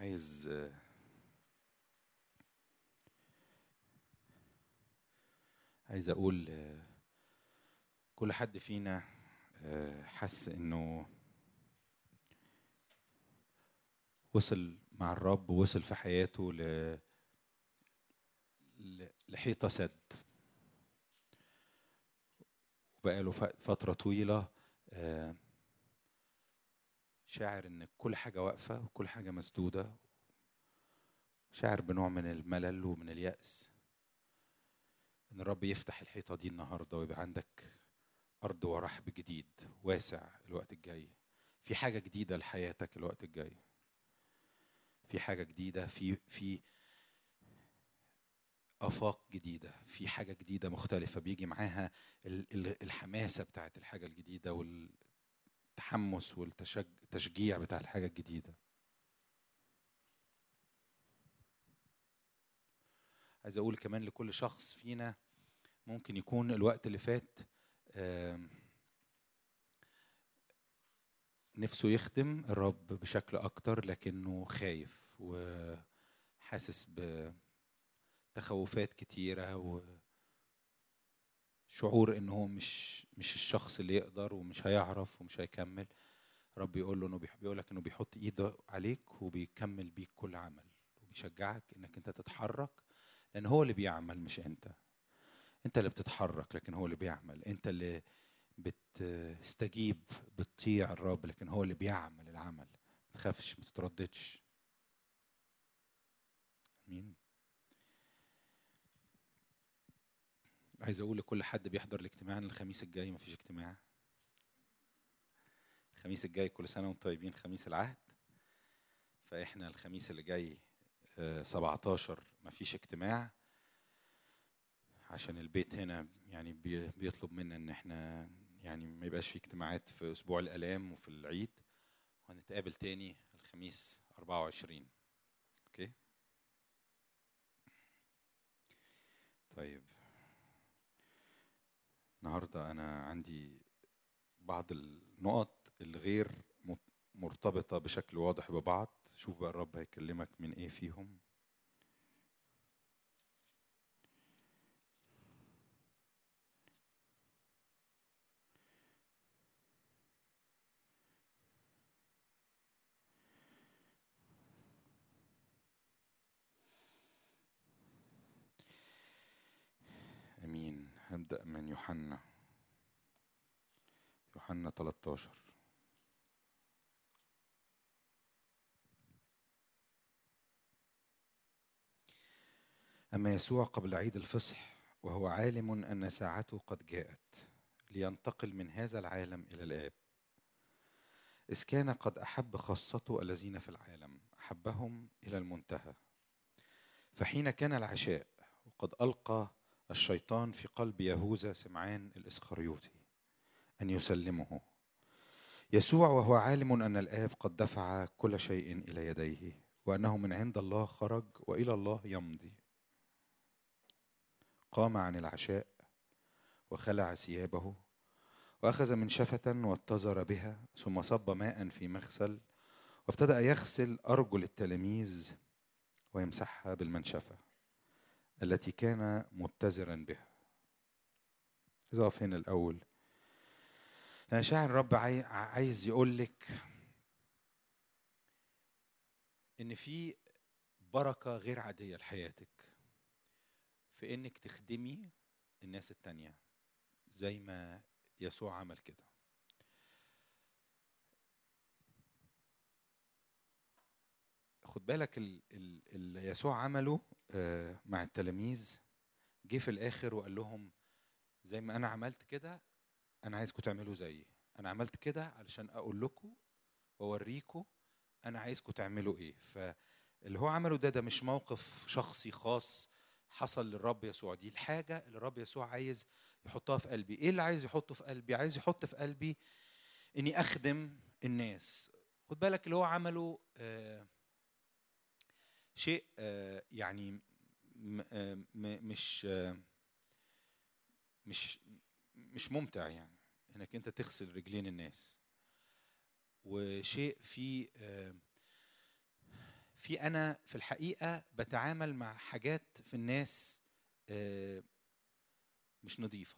عايز عايز اقول كل حد فينا حس انه وصل مع الرب ووصل في حياته ل لحيطة سد وبقاله فترة طويلة شاعر ان كل حاجة واقفة وكل حاجة مسدودة شاعر بنوع من الملل ومن اليأس ان الرب يفتح الحيطة دي النهاردة ويبقى عندك أرض ورحب جديد واسع الوقت الجاي في حاجة جديدة لحياتك الوقت الجاي في حاجة جديدة في في آفاق جديدة في حاجة جديدة مختلفة بيجي معاها الحماسة بتاعت الحاجة الجديدة والتحمس والتشجيع بتاع الحاجة الجديدة عايز أقول كمان لكل شخص فينا ممكن يكون الوقت اللي فات نفسه يخدم الرب بشكل أكتر لكنه خايف وحاسس بتخوفات كتيرة وشعور إنه هو مش مش الشخص اللي يقدر ومش هيعرف ومش هيكمل رب يقول له إنه بيقول لك إنه بيحط إيده عليك وبيكمل بيك كل عمل وبيشجعك إنك أنت تتحرك لأن هو اللي بيعمل مش أنت أنت اللي بتتحرك لكن هو اللي بيعمل أنت اللي بتستجيب بتطيع الرب لكن هو اللي بيعمل العمل ما تخافش ما تترددش امين عايز اقول لكل حد بيحضر الاجتماع ان الخميس الجاي ما فيش اجتماع الخميس الجاي كل سنه وانتم طيبين خميس العهد فاحنا الخميس اللي جاي 17 ما فيش اجتماع عشان البيت هنا يعني بيطلب منا ان احنا يعني ما يبقاش في اجتماعات في اسبوع الالام وفي العيد وهنتقابل تاني الخميس 24 اوكي طيب النهارده انا عندي بعض النقط الغير مرتبطة بشكل واضح ببعض شوف بقى الرب هيكلمك من ايه فيهم امين هبدا من يوحنا يوحنا 13 اما يسوع قبل عيد الفصح وهو عالم ان ساعته قد جاءت لينتقل من هذا العالم الى الاب اذ كان قد احب خاصته الذين في العالم احبهم الى المنتهى فحين كان العشاء وقد القى الشيطان في قلب يهوذا سمعان الاسخريوطي ان يسلمه يسوع وهو عالم ان الاب قد دفع كل شيء الى يديه وانه من عند الله خرج والى الله يمضي قام عن العشاء وخلع ثيابه واخذ منشفه واتزر بها ثم صب ماء في مغسل وابتدا يغسل ارجل التلاميذ ويمسحها بالمنشفه التي كان متزرا بها إذا أقف هنا الأول أنا شاعر الرب عايز يقول لك إن في بركة غير عادية لحياتك في إنك تخدمي الناس التانية زي ما يسوع عمل كده خد بالك اللي يسوع عمله مع التلاميذ جه في الاخر وقال لهم زي ما انا عملت كده انا عايزكم تعملوا زيي انا عملت كده علشان اقول لكم واوريكم انا عايزكم تعملوا ايه فاللي هو عمله ده ده مش موقف شخصي خاص حصل للرب يسوع دي الحاجة اللي الرب يسوع عايز يحطها في قلبي ايه اللي عايز يحطه في قلبي عايز يحط في قلبي اني اخدم الناس خد بالك اللي هو عمله آه شيء يعني مش مش مش ممتع يعني انك انت تغسل رجلين الناس وشيء فيه في انا في الحقيقه بتعامل مع حاجات في الناس آه، مش نظيفه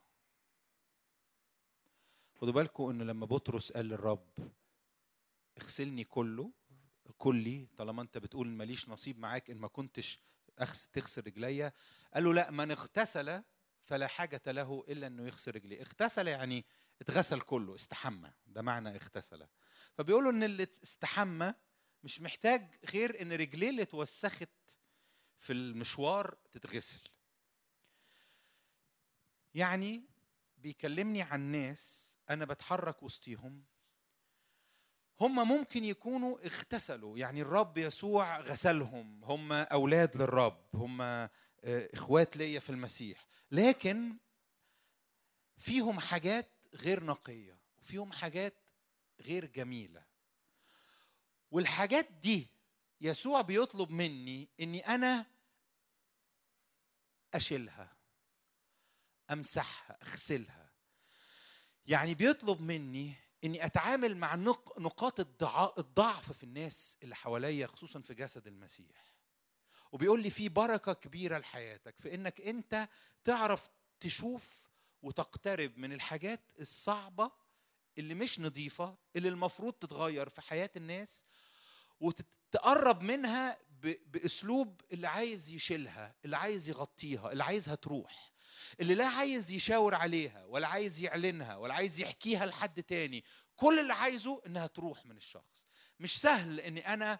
خدوا بالكم ان لما بطرس قال للرب اغسلني كله كلي طالما انت بتقول ماليش نصيب معاك ان ما كنتش أخس تغسل رجليا قال له لا من اغتسل فلا حاجة له إلا أنه يغسل رجليه اغتسل يعني اتغسل كله استحمى ده معنى اغتسل فبيقولوا ان اللي استحمى مش محتاج غير ان رجليه اللي اتوسخت في المشوار تتغسل يعني بيكلمني عن ناس انا بتحرك وسطيهم هم ممكن يكونوا اغتسلوا يعني الرب يسوع غسلهم هم اولاد للرب هم آه، اخوات ليا في المسيح لكن فيهم حاجات غير نقيه وفيهم حاجات غير جميله والحاجات دي يسوع بيطلب مني اني انا اشيلها امسحها اغسلها يعني بيطلب مني اني اتعامل مع نقاط الضعف في الناس اللي حواليا خصوصا في جسد المسيح وبيقول لي في بركه كبيره لحياتك في انك انت تعرف تشوف وتقترب من الحاجات الصعبه اللي مش نظيفه اللي المفروض تتغير في حياه الناس وتقرب منها باسلوب اللي عايز يشيلها اللي عايز يغطيها اللي عايزها تروح اللي لا عايز يشاور عليها ولا عايز يعلنها ولا عايز يحكيها لحد تاني كل اللي عايزه انها تروح من الشخص مش سهل اني انا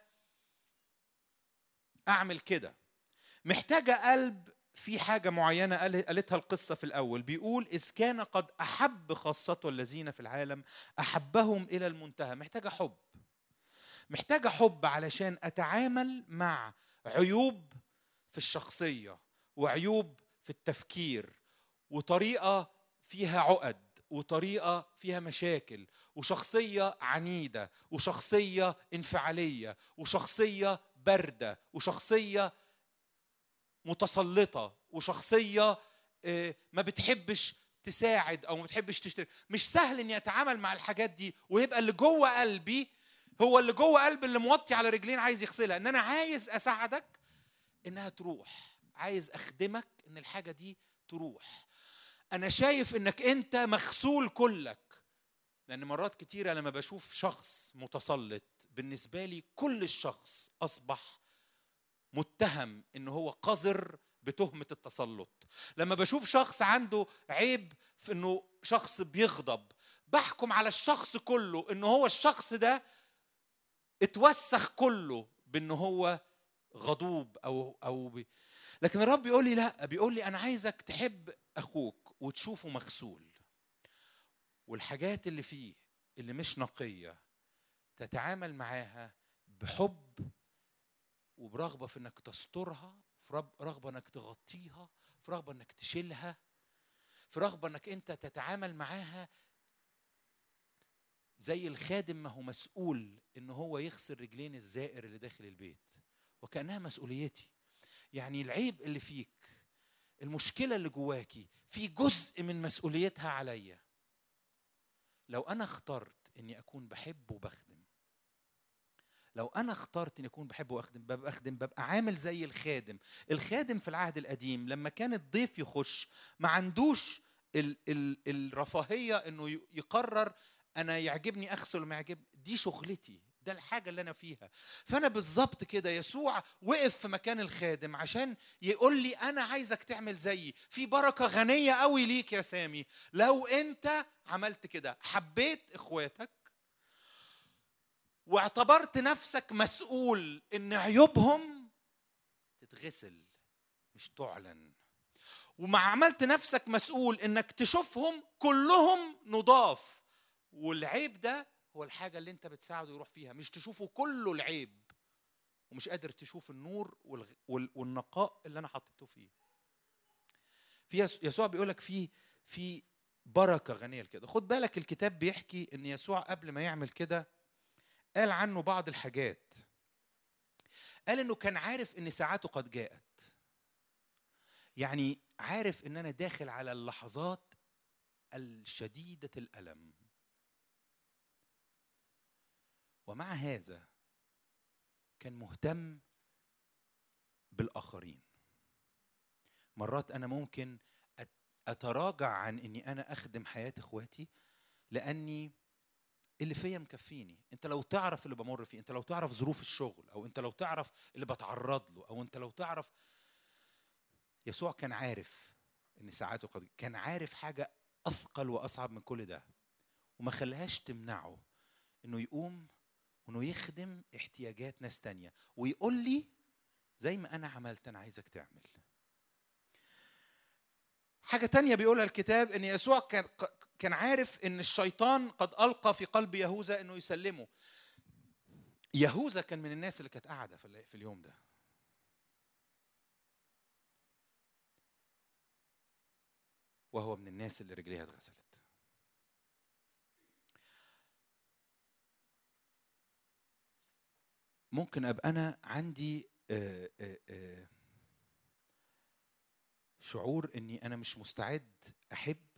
اعمل كده محتاجه قلب في حاجة معينة قالتها القصة في الأول بيقول إذ كان قد أحب خاصته الذين في العالم أحبهم إلى المنتهى محتاجة حب محتاجة حب علشان أتعامل مع عيوب في الشخصية وعيوب في التفكير وطريقة فيها عقد وطريقة فيها مشاكل وشخصية عنيدة وشخصية انفعالية وشخصية باردة وشخصية متسلطة وشخصية آه، ما بتحبش تساعد او ما بتحبش تشتري مش سهل اني اتعامل مع الحاجات دي ويبقى اللي جوه قلبي هو اللي جوه قلبي اللي موطي على رجلين عايز يغسلها ان انا عايز اساعدك انها تروح عايز اخدمك ان الحاجه دي تروح انا شايف انك انت مغسول كلك لان مرات كتيره لما بشوف شخص متسلط بالنسبه لي كل الشخص اصبح متهم ان هو قذر بتهمه التسلط لما بشوف شخص عنده عيب في انه شخص بيغضب بحكم على الشخص كله ان هو الشخص ده اتوسخ كله بان هو غضوب او او بي لكن الرب بيقول لي لا بيقول لي انا عايزك تحب اخوك وتشوفه مغسول والحاجات اللي فيه اللي مش نقيه تتعامل معاها بحب وبرغبه في انك تسترها في رغبه انك تغطيها في رغبه انك تشيلها في رغبه انك انت تتعامل معاها زي الخادم ما هو مسؤول ان هو يغسل رجلين الزائر اللي داخل البيت وكانها مسؤوليتي يعني العيب اللي فيك المشكله اللي جواكي في جزء من مسؤوليتها عليا لو انا اخترت اني اكون بحب وبخدم لو انا اخترت اني اكون بحب واخدم ببقى اخدم ببقى عامل زي الخادم الخادم في العهد القديم لما كان الضيف يخش ما عندوش ال ال الرفاهيه انه يقرر انا يعجبني اغسل وما يعجب دي شغلتي ده الحاجه اللي انا فيها فانا بالظبط كده يسوع وقف في مكان الخادم عشان يقول لي انا عايزك تعمل زيي في بركه غنيه قوي ليك يا سامي لو انت عملت كده حبيت اخواتك واعتبرت نفسك مسؤول ان عيوبهم تتغسل مش تعلن وما عملت نفسك مسؤول انك تشوفهم كلهم نضاف والعيب ده هو الحاجة اللي انت بتساعده يروح فيها مش تشوفه كله العيب ومش قادر تشوف النور والنقاء اللي انا حطيته فيه في يسوع بيقول لك في في بركه غنيه لكده خد بالك الكتاب بيحكي ان يسوع قبل ما يعمل كده قال عنه بعض الحاجات قال انه كان عارف ان ساعاته قد جاءت يعني عارف ان انا داخل على اللحظات الشديده الالم ومع هذا كان مهتم بالاخرين مرات انا ممكن اتراجع عن اني انا اخدم حياه اخواتي لاني اللي فيا مكفيني انت لو تعرف اللي بمر فيه انت لو تعرف ظروف الشغل او انت لو تعرف اللي بتعرض له او انت لو تعرف يسوع كان عارف ان ساعاته قد كان عارف حاجه اثقل واصعب من كل ده وما خلاهاش تمنعه انه يقوم وانه يخدم احتياجات ناس تانية ويقول لي زي ما انا عملت انا عايزك تعمل حاجة تانية بيقولها الكتاب ان يسوع كان كان عارف ان الشيطان قد القى في قلب يهوذا انه يسلمه يهوذا كان من الناس اللي كانت قاعدة في اليوم ده وهو من الناس اللي رجليها اتغسلت ممكن ابقى انا عندي آآ آآ شعور اني انا مش مستعد احب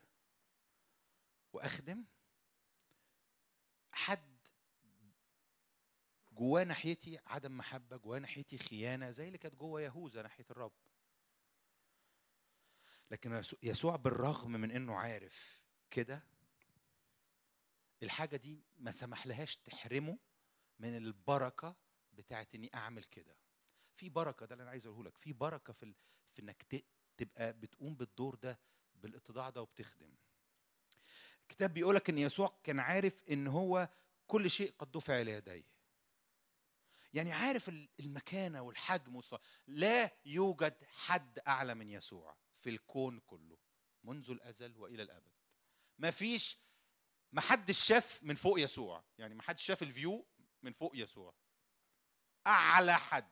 واخدم حد جواه ناحيتي عدم محبه جواه ناحيتي خيانه زي اللي كانت جوه يهوذا ناحيه الرب لكن يسوع بالرغم من انه عارف كده الحاجه دي ما سمحلهاش تحرمه من البركه بتاعت اني اعمل كده في بركه ده اللي انا عايز اقوله لك في بركه في ال... في انك تبقى بتقوم بالدور ده بالاتضاع ده وبتخدم الكتاب بيقول لك ان يسوع كان عارف ان هو كل شيء قد دفع الى يديه يعني عارف المكانة والحجم لا يوجد حد أعلى من يسوع في الكون كله منذ الأزل وإلى الأبد ما فيش ما حدش شاف من فوق يسوع يعني ما حدش شاف الفيو من فوق يسوع أعلى حد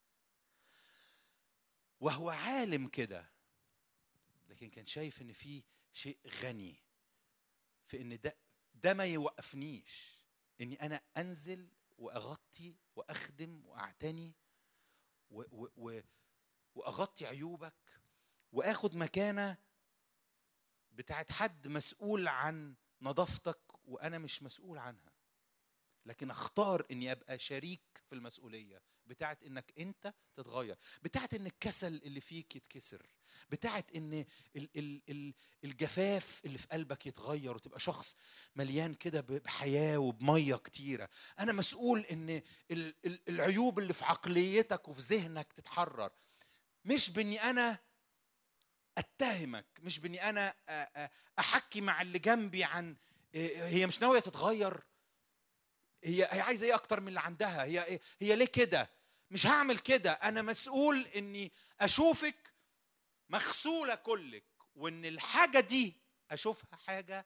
وهو عالم كده لكن كان شايف ان في شيء غني في ان ده ده ما يوقفنيش اني انا انزل واغطي واخدم واعتني و و و واغطي عيوبك واخد مكانه بتاعت حد مسؤول عن نظافتك وانا مش مسؤول عنها لكن اختار اني ابقى شريك في المسؤوليه بتاعت انك انت تتغير بتاعت ان الكسل اللي فيك يتكسر بتاعت ان ال ال ال الجفاف اللي في قلبك يتغير وتبقى شخص مليان كده بحياه وبميه كتيره انا مسؤول ان العيوب اللي في عقليتك وفي ذهنك تتحرر مش باني انا اتهمك مش باني انا احكي مع اللي جنبي عن هي مش ناويه تتغير هي هي عايزه ايه اكتر من اللي عندها هي إيه؟ هي ليه كده مش هعمل كده انا مسؤول اني اشوفك مغسوله كلك وان الحاجه دي اشوفها حاجه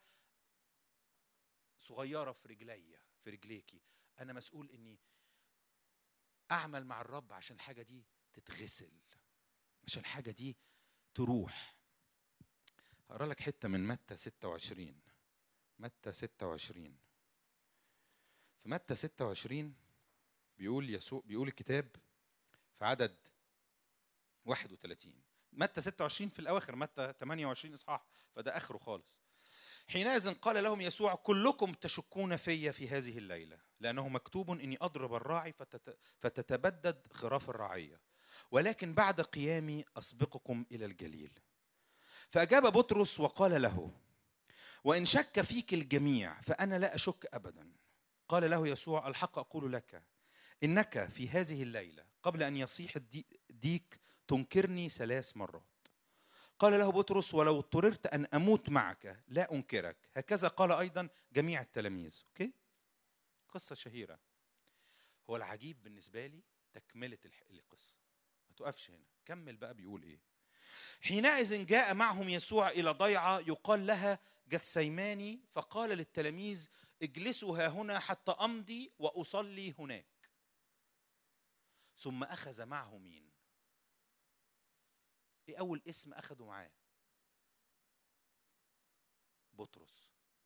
صغيره في رجليا في رجليكي انا مسؤول اني اعمل مع الرب عشان الحاجه دي تتغسل عشان الحاجه دي تروح هقرا لك حته من متى 26 متى 26 في متى 26 بيقول يسوع بيقول الكتاب في عدد 31 متى 26 في الاواخر متى 28 اصحاح فده اخره خالص حينئذ قال لهم يسوع كلكم تشكون في في هذه الليله لانه مكتوب اني اضرب الراعي فتتبدد خراف الرعيه ولكن بعد قيامي اسبقكم الى الجليل فاجاب بطرس وقال له وان شك فيك الجميع فانا لا اشك ابدا قال له يسوع الحق اقول لك انك في هذه الليله قبل ان يصيح الديك تنكرني ثلاث مرات قال له بطرس ولو اضطررت ان اموت معك لا انكرك هكذا قال ايضا جميع التلاميذ اوكي قصه شهيره هو العجيب بالنسبه لي تكمله القصه ما تقفش هنا كمل بقى بيقول ايه حينئذ جاء معهم يسوع الى ضيعه يقال لها جثيماني فقال للتلاميذ اجلسوا ها هنا حتى امضي واصلي هناك ثم اخذ معه مين ايه اول اسم اخده معاه بطرس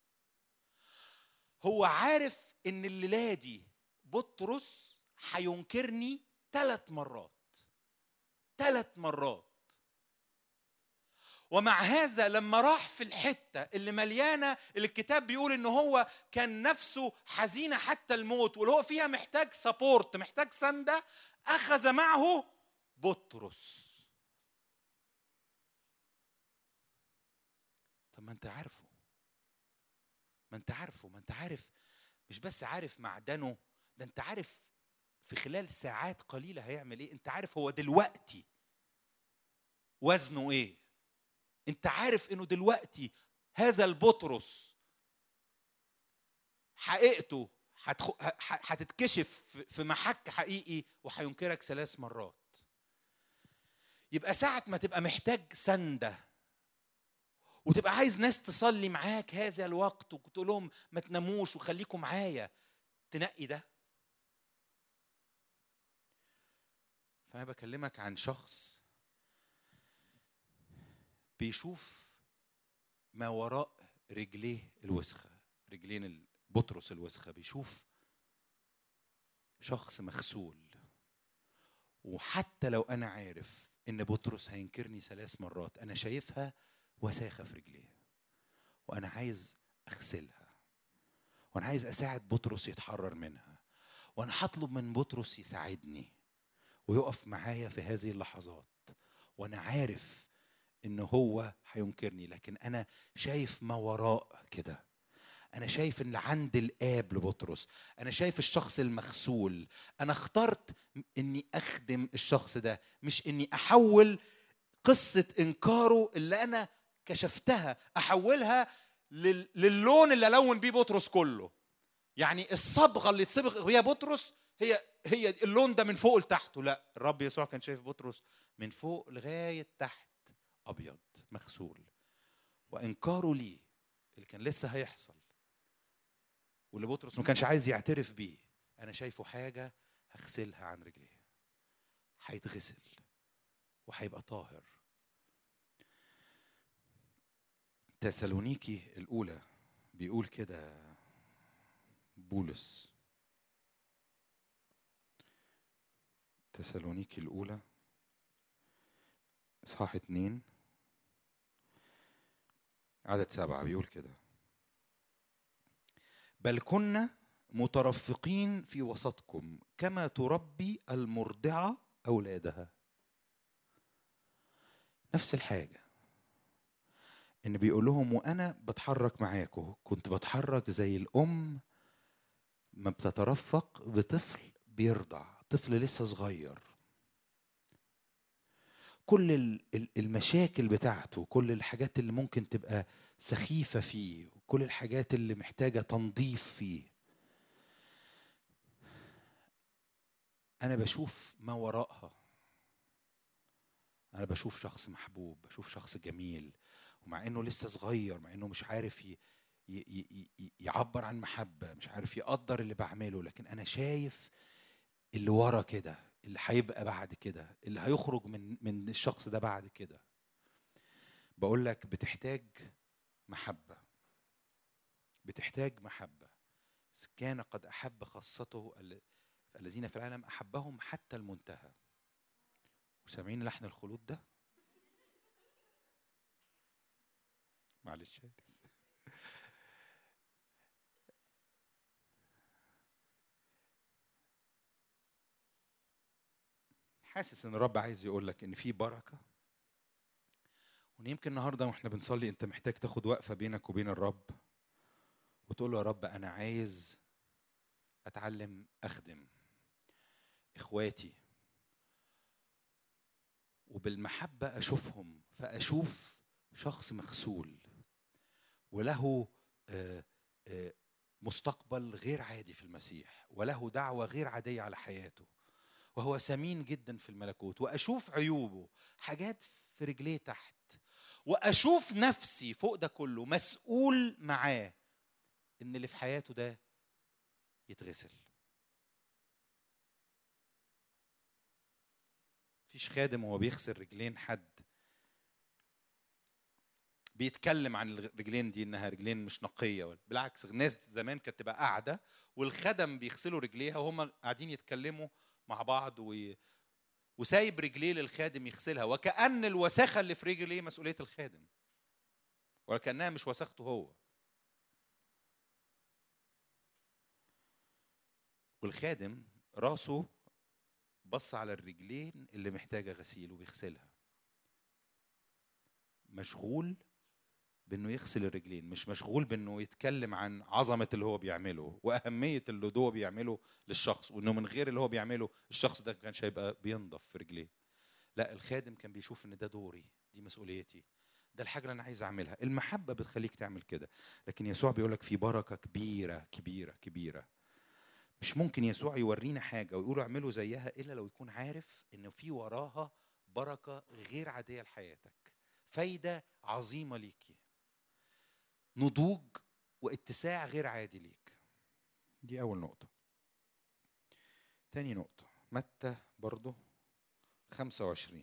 هو عارف ان الليله دي بطرس هينكرني ثلاث مرات ثلاث مرات ومع هذا لما راح في الحته اللي مليانه اللي الكتاب بيقول ان هو كان نفسه حزينه حتى الموت واللي هو فيها محتاج سبورت محتاج سنده اخذ معه بطرس طب ما انت عارفه ما انت عارفه ما انت عارف مش بس عارف معدنه ده انت عارف في خلال ساعات قليله هيعمل ايه انت عارف هو دلوقتي وزنه ايه انت عارف انه دلوقتي هذا البطرس حقيقته هتتكشف في محك حقيقي وهينكرك ثلاث مرات يبقى ساعة ما تبقى محتاج سندة وتبقى عايز ناس تصلي معاك هذا الوقت وتقول لهم ما تناموش وخليكم معايا تنقي ده فأنا بكلمك عن شخص بيشوف ما وراء رجليه الوسخة رجلين بطرس الوسخة بيشوف شخص مغسول وحتى لو أنا عارف إن بطرس هينكرني ثلاث مرات أنا شايفها وساخة في رجليه وأنا عايز أغسلها وأنا عايز أساعد بطرس يتحرر منها وأنا هطلب من بطرس يساعدني ويقف معايا في هذه اللحظات وأنا عارف إن هو هينكرني لكن أنا شايف ما وراء كده انا شايف اللي عند الاب لبطرس انا شايف الشخص المغسول انا اخترت اني اخدم الشخص ده مش اني احول قصه انكاره اللي انا كشفتها احولها للون اللي لون بيه بطرس كله يعني الصبغه اللي اتصبغ بيها بطرس هي هي اللون ده من فوق لتحته لا الرب يسوع كان شايف بطرس من فوق لغايه تحت ابيض مغسول وانكاره ليه اللي كان لسه هيحصل واللي بطرس ما كانش عايز يعترف بيه انا شايفه حاجه هغسلها عن رجليه هيتغسل وهيبقى طاهر تسالونيكي الاولى بيقول كده بولس تسالونيكي الاولى اصحاح اتنين عدد سبعة بيقول كده بل كنا مترفقين في وسطكم كما تربي المرضعة أولادها نفس الحاجة إن بيقول لهم وأنا بتحرك معاكم كنت بتحرك زي الأم ما بتترفق بطفل بيرضع طفل لسه صغير كل المشاكل بتاعته كل الحاجات اللي ممكن تبقى سخيفة فيه كل الحاجات اللي محتاجة تنظيف فيه أنا بشوف ما وراءها أنا بشوف شخص محبوب بشوف شخص جميل ومع إنه لسه صغير مع إنه مش عارف ي... ي... ي... يعبر عن محبة مش عارف يقدر اللي بعمله لكن أنا شايف اللي ورا كده اللي هيبقى بعد كده اللي هيخرج من من الشخص ده بعد كده بقول لك بتحتاج محبة بتحتاج محبة كان قد أحب خاصته الذين في العالم أحبهم حتى المنتهى وسامعين لحن الخلود ده معلش حاسس ان الرب عايز يقول لك ان في بركه وان يمكن النهارده واحنا بنصلي انت محتاج تاخد وقفه بينك وبين الرب وتقول له يا رب انا عايز اتعلم اخدم اخواتي وبالمحبه اشوفهم فاشوف شخص مغسول وله آه، آه، مستقبل غير عادي في المسيح وله دعوه غير عاديه على حياته وهو سمين جدا في الملكوت واشوف عيوبه حاجات في رجليه تحت واشوف نفسي فوق ده كله مسؤول معاه ان اللي في حياته ده يتغسل مفيش خادم وهو بيغسل رجلين حد بيتكلم عن الرجلين دي انها رجلين مش نقيه بالعكس الناس زمان كانت تبقى قاعده والخدم بيغسلوا رجليها وهم قاعدين يتكلموا مع بعض و... وسايب رجليه للخادم يغسلها وكأن الوساخة اللي في رجليه مسؤولية الخادم ولكنها مش وساخته هو والخادم راسه بص على الرجلين اللي محتاجه غسيل وبيغسلها مشغول بانه يغسل الرجلين مش مشغول بانه يتكلم عن عظمه اللي هو بيعمله واهميه اللي هو بيعمله للشخص وانه من غير اللي هو بيعمله الشخص ده كانش هيبقى بينضف في رجليه لا الخادم كان بيشوف ان ده دوري دي مسؤوليتي ده الحاجه اللي انا عايز اعملها المحبه بتخليك تعمل كده لكن يسوع بيقول لك في بركه كبيره كبيره كبيره مش ممكن يسوع يورينا حاجه ويقول اعملوا زيها الا لو يكون عارف انه في وراها بركه غير عاديه لحياتك فايده عظيمه ليكي نضوج واتساع غير عادي ليك دي اول نقطه تاني نقطه متى برضه 25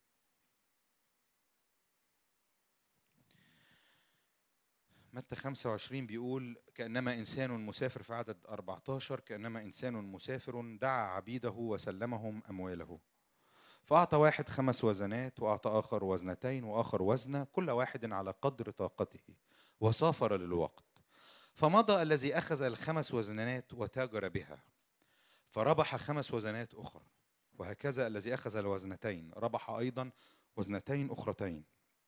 متى 25 بيقول كأنما إنسان مسافر في عدد 14 كأنما إنسان مسافر دعا عبيده وسلمهم أمواله فأعطى واحد خمس وزنات وأعطى آخر وزنتين وآخر وزنة كل واحد على قدر طاقته وسافر للوقت فمضى الذي أخذ الخمس وزنات وتاجر بها فربح خمس وزنات أخرى وهكذا الذي أخذ الوزنتين ربح أيضا وزنتين أخرتين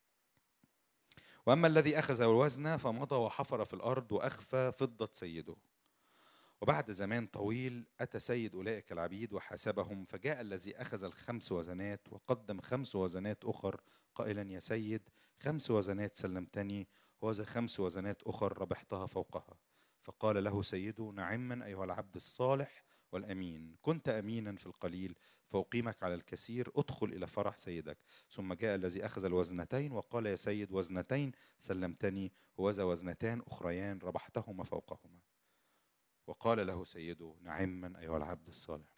وأما الذي أخذ الوزن فمضى وحفر في الأرض وأخفى فضة سيده وبعد زمان طويل أتى سيد أولئك العبيد وحاسبهم فجاء الذي أخذ الخمس وزنات وقدم خمس وزنات أخر قائلا يا سيد خمس وزنات سلمتني وذا خمس وزنات أخر ربحتها فوقها فقال له سيده نعما أيها العبد الصالح والأمين كنت أمينا في القليل فأقيمك على الكثير ادخل إلى فرح سيدك ثم جاء الذي أخذ الوزنتين وقال يا سيد وزنتين سلمتني وذا وزنتان أخريان ربحتهما فوقهما وقال له سيده نعما أيها العبد الصالح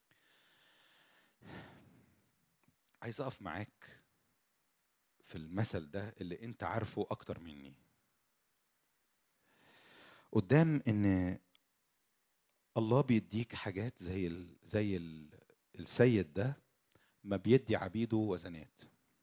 عايز أقف معاك في المثل ده اللي أنت عارفه أكتر مني قدام إن الله بيديك حاجات زي ال زي ال السيد ده ما بيدي عبيده وزنات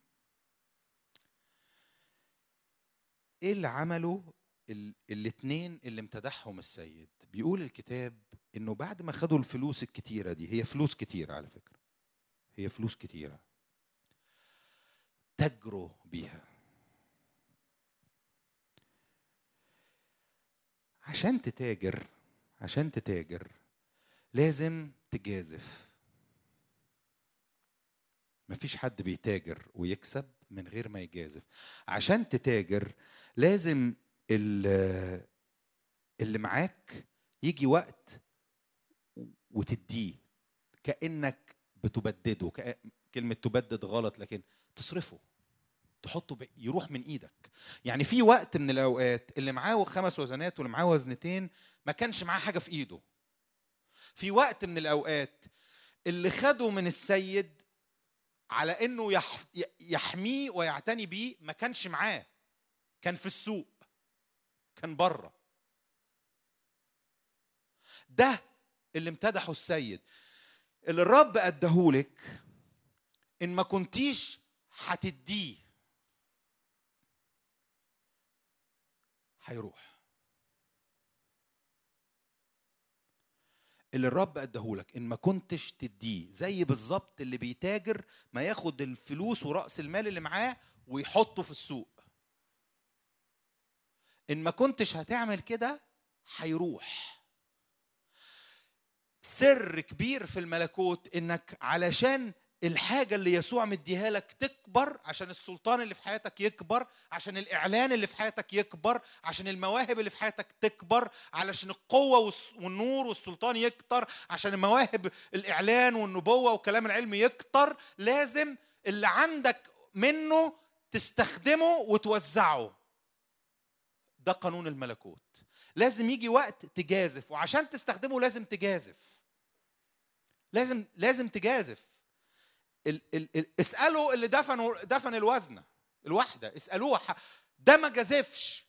ايه اللي عمله ال الاتنين اللي امتدحهم السيد بيقول الكتاب انه بعد ما خدوا الفلوس الكتيرة دي هي فلوس كتيرة على فكرة هي فلوس كتيرة تجروا بيها عشان تتاجر عشان تتاجر لازم تجازف مفيش حد بيتاجر ويكسب من غير ما يجازف عشان تتاجر لازم اللي معاك يجي وقت وتديه كانك بتبدده كلمه تبدد غلط لكن تصرفه تحطه يروح من ايدك يعني في وقت من الاوقات اللي معاه خمس وزنات واللي معاه وزنتين ما كانش معاه حاجه في ايده في وقت من الاوقات اللي خده من السيد على انه يح يحميه ويعتني بيه ما كانش معاه كان في السوق كان بره ده اللي امتدحه السيد اللي الرب اداهولك ان ما كنتيش هتديه هيروح اللي الرب اداهولك ان ما كنتش تديه زي بالظبط اللي بيتاجر ما ياخد الفلوس وراس المال اللي معاه ويحطه في السوق ان ما كنتش هتعمل كده هيروح سر كبير في الملكوت انك علشان الحاجه اللي يسوع مديها لك تكبر عشان السلطان اللي في حياتك يكبر عشان الاعلان اللي في حياتك يكبر عشان المواهب اللي في حياتك تكبر علشان القوه والنور والسلطان يكتر عشان مواهب الاعلان والنبوه والكلام العلمي يكتر لازم اللي عندك منه تستخدمه وتوزعه ده قانون الملكوت لازم يجي وقت تجازف وعشان تستخدمه لازم تجازف لازم لازم تجازف ال ال ال اسالوا اللي دفنوا دفن الوزنه الواحده اسالوه ده ما جازفش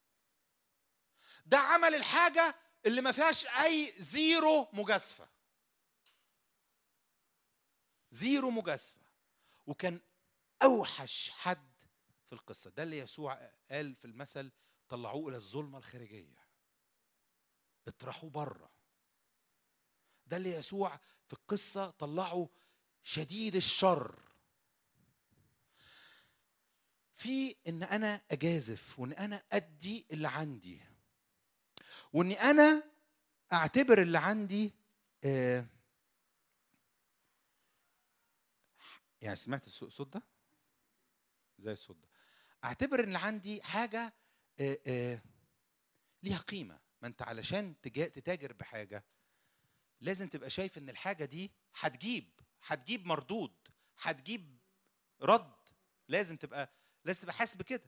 ده عمل الحاجه اللي ما فيهاش اي زيرو مجازفه زيرو مجازفه وكان اوحش حد في القصه ده اللي يسوع قال في المثل طلعوه الى الظلمه الخارجيه اطرحوه بره ده اللي يسوع في القصه طلعه شديد الشر في ان انا اجازف وان انا ادي اللي عندي واني انا اعتبر اللي عندي آه يعني سمعت الصوت ده زي الصوت ده اعتبر ان اللي عندي حاجه آه آه ليها قيمه ما انت علشان تتاجر بحاجه لازم تبقى شايف ان الحاجه دي هتجيب هتجيب مردود هتجيب رد لازم تبقى لازم تبقى حاسس بكده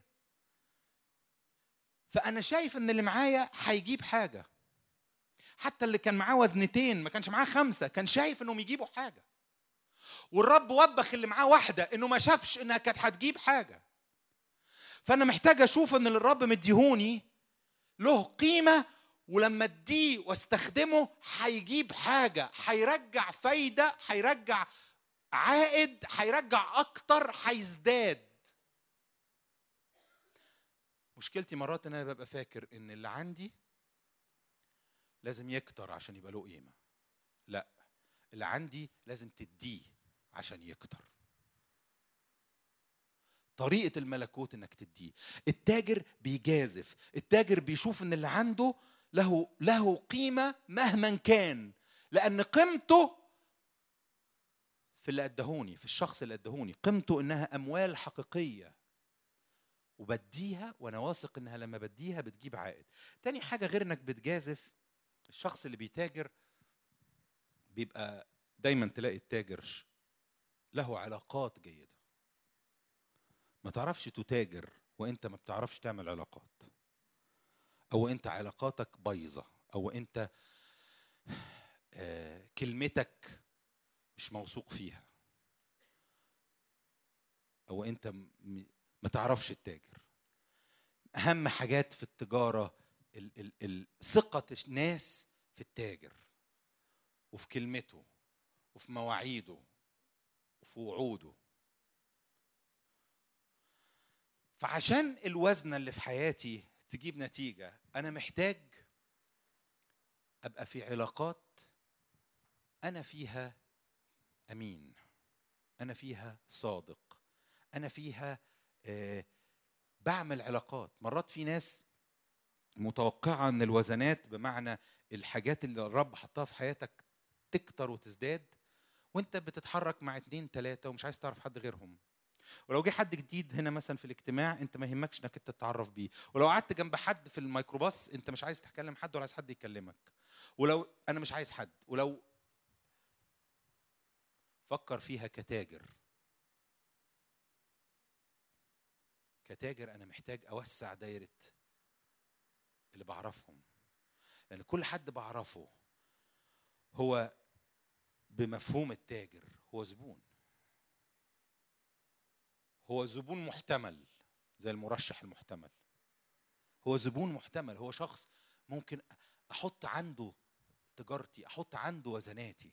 فانا شايف ان اللي معايا هيجيب حاجه حتى اللي كان معاه وزنتين ما كانش معاه خمسه كان شايف انهم يجيبوا حاجه والرب وبخ اللي معاه واحده انه ما شافش انها كانت هتجيب حاجه فانا محتاج اشوف ان اللي الرب مديهوني له قيمه ولما اديه واستخدمه هيجيب حاجه هيرجع فايده هيرجع عائد هيرجع اكتر هيزداد مشكلتي مرات ان انا ببقى فاكر ان اللي عندي لازم يكتر عشان يبقى له قيمه لا اللي عندي لازم تديه عشان يكتر طريقة الملكوت انك تديه التاجر بيجازف التاجر بيشوف ان اللي عنده له له قيمة مهما كان لأن قيمته في اللي أدهوني في الشخص اللي أدهوني قيمته إنها أموال حقيقية وبديها وأنا واثق إنها لما بديها بتجيب عائد تاني حاجة غير إنك بتجازف الشخص اللي بيتاجر بيبقى دايما تلاقي التاجر له علاقات جيدة ما تعرفش تتاجر وانت ما بتعرفش تعمل علاقات او انت علاقاتك بايظه او انت آه كلمتك مش موثوق فيها او انت ما تعرفش التاجر اهم حاجات في التجاره ثقه الناس في التاجر وفي كلمته وفي مواعيده وفي وعوده فعشان الوزنة اللي في حياتي تجيب نتيجة أنا محتاج أبقى في علاقات أنا فيها أمين أنا فيها صادق أنا فيها آه بعمل علاقات مرات في ناس متوقعة أن الوزنات بمعنى الحاجات اللي الرب حطها في حياتك تكتر وتزداد وانت بتتحرك مع اتنين تلاتة ومش عايز تعرف حد غيرهم ولو جه حد جديد هنا مثلا في الاجتماع انت ما يهمكش انك انت تتعرف بيه ولو قعدت جنب حد في الميكروباص انت مش عايز تكلم حد ولا عايز حد يكلمك ولو انا مش عايز حد ولو فكر فيها كتاجر كتاجر انا محتاج اوسع دايره اللي بعرفهم لان كل حد بعرفه هو بمفهوم التاجر هو زبون هو زبون محتمل زي المرشح المحتمل هو زبون محتمل هو شخص ممكن احط عنده تجارتي احط عنده وزناتي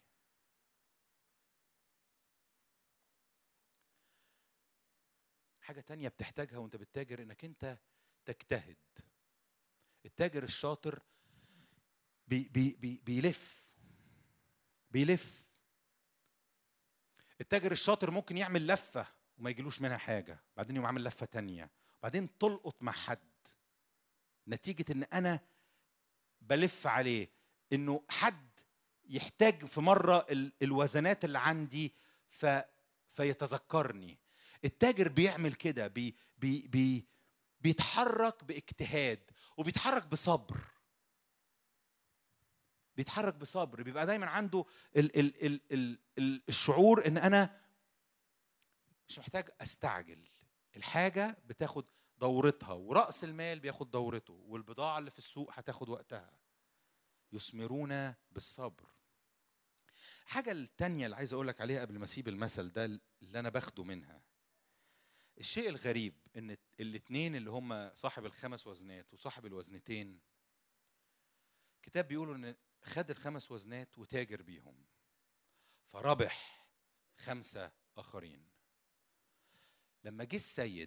حاجة تانية بتحتاجها وانت بتتاجر انك انت تجتهد التاجر الشاطر بي بي بي بيلف بيلف التاجر الشاطر ممكن يعمل لفة وما يجيلوش منها حاجة بعدين يقوم عامل لفة تانية بعدين تلقط مع حد نتيجة ان انا بلف عليه انه حد يحتاج في مرة الوزنات اللي عندي ف فيتذكرني التاجر بيعمل كده بي بي بي بيتحرك باجتهاد وبيتحرك بصبر بيتحرك بصبر بيبقى دايما عنده ال ال ال ال ال الشعور ان انا مش محتاج استعجل الحاجه بتاخد دورتها وراس المال بياخد دورته والبضاعه اللي في السوق هتاخد وقتها يثمرون بالصبر حاجة التانية اللي عايز أقولك عليها قبل ما أسيب المثل ده اللي أنا باخده منها الشيء الغريب ان الاثنين اللي هم صاحب الخمس وزنات وصاحب الوزنتين كتاب بيقولوا ان خد الخمس وزنات وتاجر بيهم فربح خمسة آخرين لما جه السيد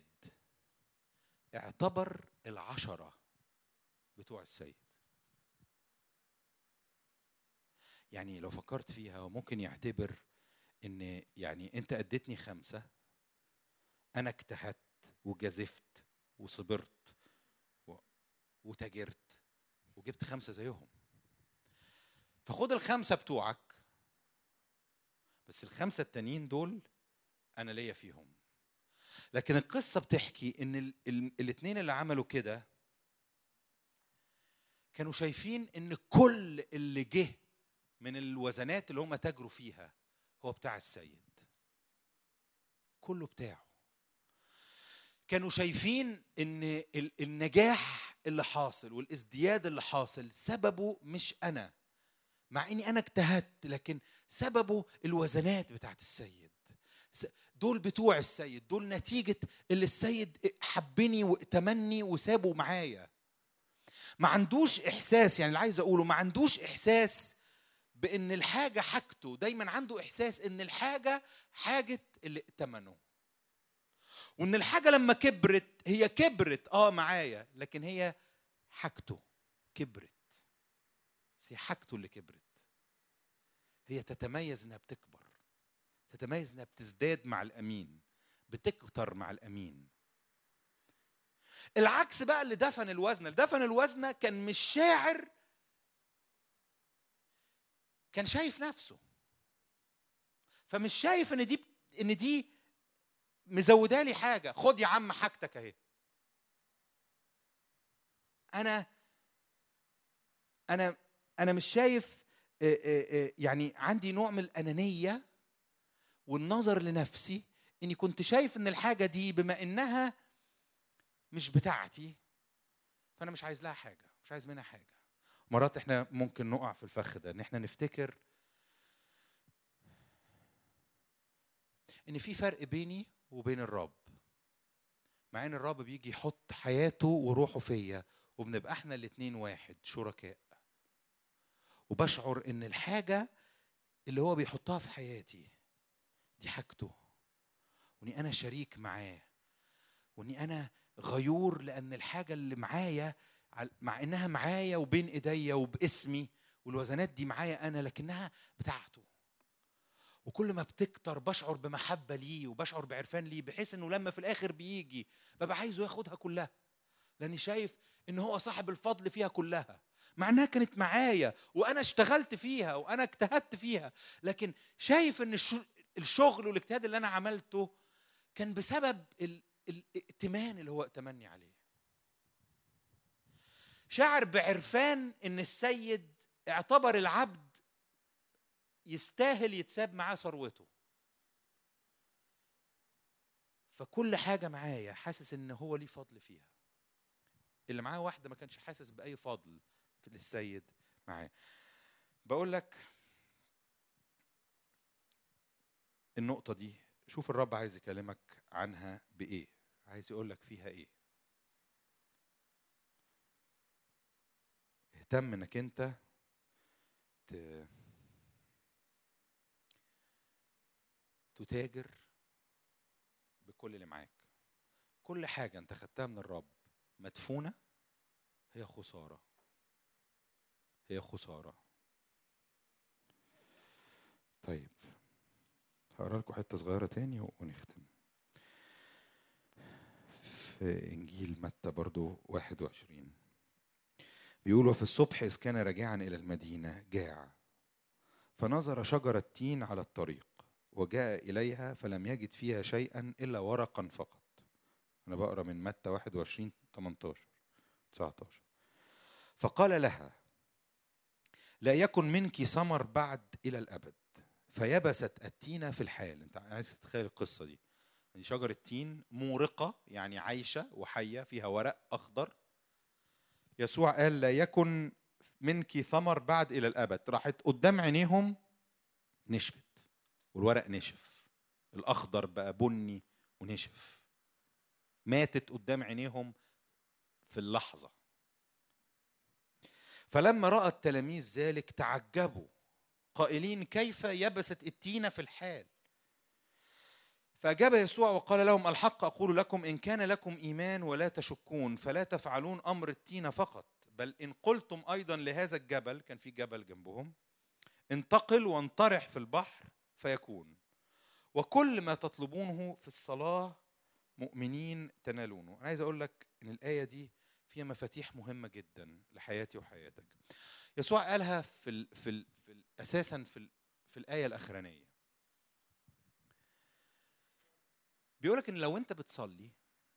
اعتبر العشرة بتوع السيد يعني لو فكرت فيها هو ممكن يعتبر ان يعني انت اديتني خمسه انا اجتهدت وجازفت وصبرت و- وتاجرت وجبت خمسه زيهم فخد الخمسه بتوعك بس الخمسه التانيين دول انا ليا فيهم لكن القصه بتحكي ان ال- ال- الاتنين اللي عملوا كده كانوا شايفين ان كل اللي جه من الوزنات اللي هم تاجروا فيها هو بتاع السيد كله بتاعه كانوا شايفين ان ال- النجاح اللي حاصل والازدياد اللي حاصل سببه مش انا مع اني انا اجتهدت لكن سببه الوزنات بتاعت السيد س- دول بتوع السيد دول نتيجة اللي السيد حبني واتمني وسابه معايا ما عندوش احساس يعني اللي عايز اقوله ما عندوش احساس بان الحاجه حاجته دايما عنده احساس ان الحاجه حاجه اللي ائتمنه وان الحاجه لما كبرت هي كبرت اه معايا لكن هي حاجته كبرت بس هي حاجته اللي كبرت هي تتميز انها بتكبر تتميز انها بتزداد مع الامين بتكتر مع الامين العكس بقى اللي دفن الوزنه اللي دفن الوزنه كان مش شاعر كان شايف نفسه فمش شايف ان دي ان دي مزوده لي حاجه خد يا عم حاجتك اهي انا انا انا مش شايف آه، آه، آه، يعني عندي نوع من الانانيه والنظر لنفسي اني كنت شايف ان الحاجه دي بما انها مش بتاعتي فانا مش عايز لها حاجه مش عايز منها حاجه مرات احنا ممكن نقع في الفخ ده ان احنا نفتكر ان في فرق بيني وبين الرب مع ان الرب بيجي يحط حياته وروحه فيا وبنبقى احنا الاتنين واحد شركاء وبشعر ان الحاجه اللي هو بيحطها في حياتي دي حاجته واني انا شريك معاه واني انا غيور لان الحاجه اللي معايا عل- مع انها معايا وبين ايديا وباسمي والوزنات دي معايا انا لكنها بتاعته وكل ما بتكتر بشعر بمحبه ليه وبشعر بعرفان ليه بحيث انه لما في الاخر بيجي ببقى عايزه ياخدها كلها لاني شايف ان هو صاحب الفضل فيها كلها مع انها كانت معايا وانا اشتغلت فيها وانا اجتهدت فيها لكن شايف ان الش- الشغل والاجتهاد اللي انا عملته كان بسبب ال- الائتمان اللي هو ائتمني عليه شعر بعرفان ان السيد اعتبر العبد يستاهل يتساب معاه ثروته فكل حاجة معايا حاسس ان هو ليه فضل فيها اللي معاه واحدة ما كانش حاسس بأي فضل في السيد معاه بقول لك النقطة دي شوف الرب عايز يكلمك عنها بإيه عايز يقول لك فيها إيه اهتم انك انت ت... تتاجر بكل اللي معاك كل حاجة انت خدتها من الرب مدفونة هي خسارة هي خسارة طيب هقرا لكم حتة صغيرة تاني ونختم في إنجيل متى برضو 21 بيقول وفي الصبح إذ كان راجعا إلى المدينة جاع فنظر شجرة تين على الطريق وجاء إليها فلم يجد فيها شيئا إلا ورقا فقط أنا بقرأ من متى 21 18 19 فقال لها لا يكن منك ثمر بعد إلى الأبد فيبست التينة في الحال أنت عايز تتخيل القصة دي دي شجرة تين مورقة يعني عايشة وحية فيها ورق أخضر يسوع قال لا يكن منك ثمر بعد إلى الأبد راحت قدام عينيهم نشفت والورق نشف الأخضر بقى بني ونشف ماتت قدام عينيهم في اللحظة فلما رأى التلاميذ ذلك تعجبوا قائلين كيف يبست التين في الحال فأجاب يسوع وقال لهم الحق أقول لكم إن كان لكم إيمان ولا تشكون فلا تفعلون أمر التين فقط بل إن قلتم أيضا لهذا الجبل كان في جبل جنبهم انتقل وانطرح في البحر فيكون وكل ما تطلبونه في الصلاة مؤمنين تنالونه أنا عايز أقول لك إن الآية دي فيها مفاتيح مهمة جدا لحياتي وحياتك يسوع قالها في ال في ال في ال أساسا في ال في الآية الأخرانية بيقولك إن لو أنت بتصلي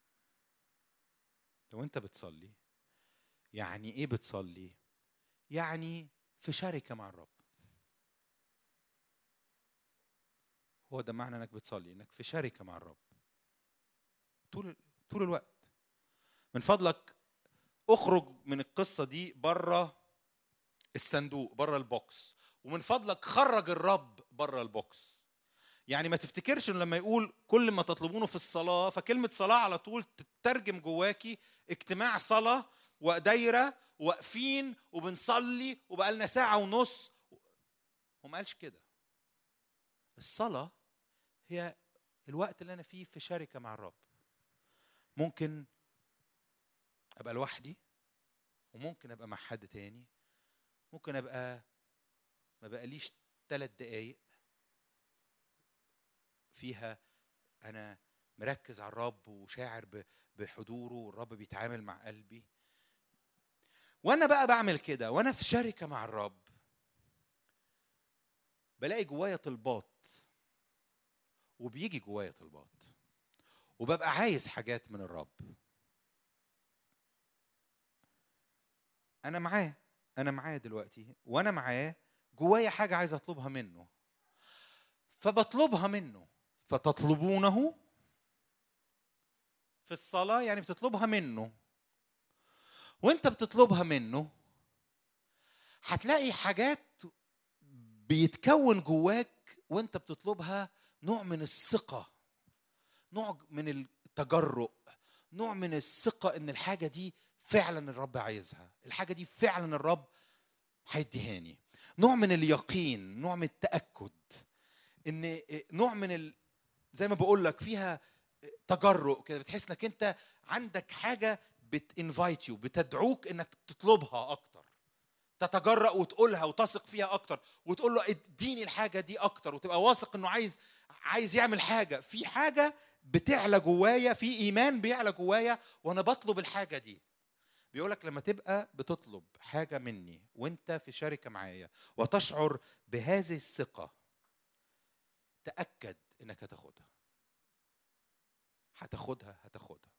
لو أنت بتصلي يعني إيه بتصلي؟ يعني في شركة مع الرب هو ده معنى انك بتصلي انك في شركه مع الرب طول طول الوقت من فضلك اخرج من القصه دي بره الصندوق بره البوكس ومن فضلك خرج الرب بره البوكس يعني ما تفتكرش ان لما يقول كل ما تطلبونه في الصلاه فكلمه صلاه على طول تترجم جواكي اجتماع صلاه ودايره واقفين وبنصلي وبقالنا ساعه ونص هو ما قالش كده الصلاه هي الوقت اللي انا فيه في شركه مع الرب ممكن ابقى لوحدي وممكن ابقى مع حد تاني ممكن ابقى ما بقاليش ثلاث دقايق فيها انا مركز على الرب وشاعر بحضوره والرب بيتعامل مع قلبي وانا بقى بعمل كده وانا في شركه مع الرب بلاقي جوايا طلبات وبيجي جوايا طلبات وببقى عايز حاجات من الرب انا معاه انا معاه دلوقتي وانا معاه جوايا حاجه عايز اطلبها منه فبطلبها منه فتطلبونه في الصلاه يعني بتطلبها منه وانت بتطلبها منه هتلاقي حاجات بيتكون جواك وانت بتطلبها نوع من الثقة نوع من التجرؤ نوع من الثقة ان الحاجة دي فعلا الرب عايزها الحاجة دي فعلا الرب هيديهاني نوع من اليقين نوع من التأكد ان نوع من ال... زي ما بقول لك فيها تجرؤ كده بتحس انك انت عندك حاجة بتنفايت يو بتدعوك انك تطلبها اكتر تتجرأ وتقولها وتثق فيها اكتر وتقول له اديني الحاجة دي اكتر وتبقى واثق انه عايز عايز يعمل حاجه في حاجه بتعلى جوايا في ايمان بيعلى جوايا وانا بطلب الحاجه دي بيقولك لما تبقى بتطلب حاجه مني وانت في شركه معايا وتشعر بهذه الثقه تاكد انك هتاخدها هتاخدها هتاخدها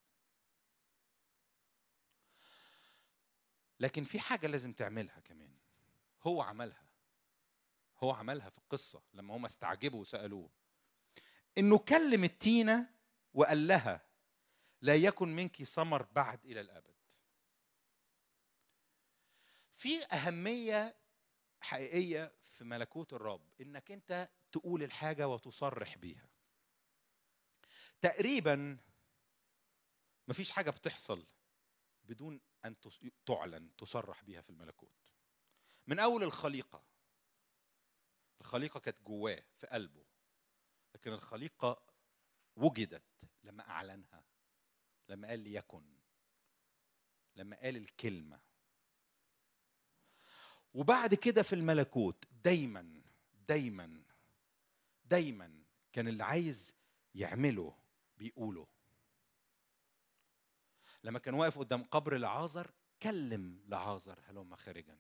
لكن في حاجه لازم تعملها كمان هو عملها هو عملها في القصه لما هم استعجبوا وسالوه انه كلم التينه وقال لها لا يكن منك ثمر بعد الى الابد في اهميه حقيقيه في ملكوت الرب انك انت تقول الحاجه وتصرح بيها تقريبا مفيش حاجه بتحصل بدون ان تعلن تصرح بيها في الملكوت من اول الخليقه الخليقه كانت جواه في قلبه لكن الخليقة وجدت لما أعلنها لما قال ليكن لما قال الكلمة وبعد كده في الملكوت دايما دايما دايما كان اللي عايز يعمله بيقوله لما كان واقف قدام قبر لعازر كلم لعازر هلم خارجا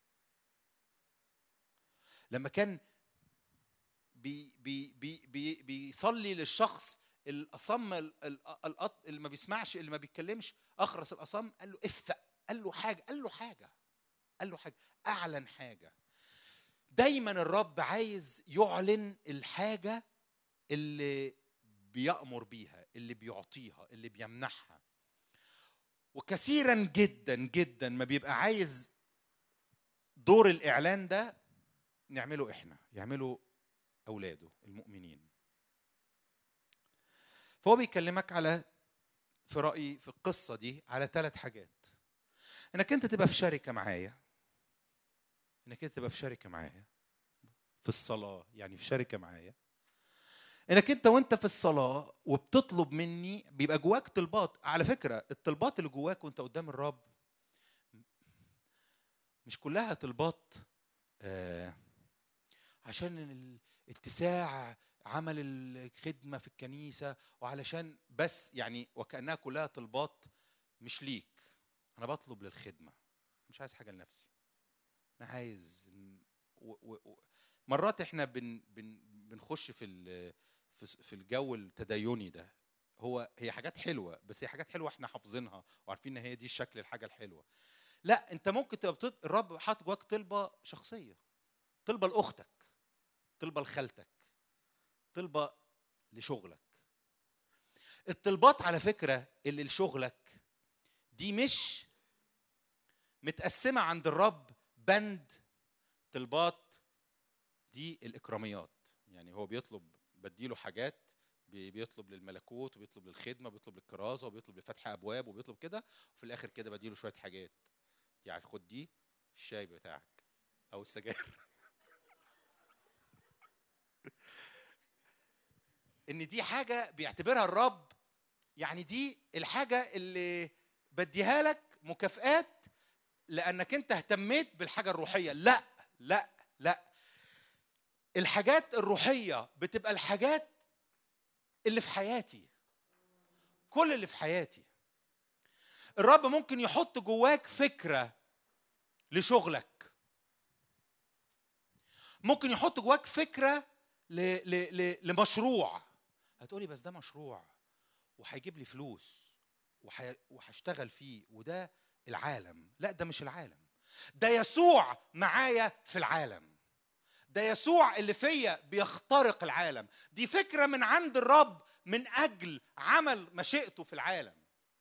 لما كان بي بي بي بي بيصلي للشخص الاصم اللي ما بيسمعش اللي ما بيتكلمش اخرس الاصم قال له افتق قال له حاجه قال له حاجه قال له حاجه اعلن حاجه دايما الرب عايز يعلن الحاجه اللي بيأمر بيها اللي بيعطيها اللي بيمنحها وكثيرا جدا جدا ما بيبقى عايز دور الاعلان ده نعمله احنا يعمله اولاده المؤمنين فهو بيكلمك على في رايي في القصه دي على ثلاث حاجات انك انت تبقى في شركه معايا انك انت تبقى في شركه معايا في الصلاه يعني في شركه معايا انك انت وانت في الصلاه وبتطلب مني بيبقى جواك طلبات على فكره الطلبات اللي جواك وانت قدام الرب مش كلها طلبات آه عشان اتساع عمل الخدمه في الكنيسه وعلشان بس يعني وكانها كلها طلبات مش ليك انا بطلب للخدمه مش عايز حاجه لنفسي انا عايز و و و مرات احنا بن بن بنخش في ال- في في الجو التديني ده هو هي حاجات حلوه بس هي حاجات حلوه احنا حافظينها وعارفين ان هي دي الشكل الحاجه الحلوه لا انت ممكن تبقى بتط... الرب حاطط جواك طلبه شخصيه طلبه لاختك طلبه لخالتك طلبه لشغلك الطلبات على فكره اللي لشغلك دي مش متقسمه عند الرب بند طلبات دي الاكراميات يعني هو بيطلب بديله حاجات بي- بيطلب للملكوت وبيطلب للخدمه وبيطلب للكرازه وبيطلب لفتح ابواب وبيطلب كده وفي الاخر كده بديله شويه حاجات يعني خد دي الشاي بتاعك او السجاير ان دي حاجه بيعتبرها الرب يعني دي الحاجه اللي بديها لك مكافآت لانك انت اهتميت بالحاجه الروحيه لا لا لا الحاجات الروحيه بتبقى الحاجات اللي في حياتي كل اللي في حياتي الرب ممكن يحط جواك فكره لشغلك ممكن يحط جواك فكره ل... ل... ل... لمشروع هتقولي بس ده مشروع وهيجيب لي فلوس وح... وهشتغل فيه وده العالم لا ده مش العالم ده يسوع معايا في العالم ده يسوع اللي فيا بيخترق العالم دي فكره من عند الرب من اجل عمل مشيئته في العالم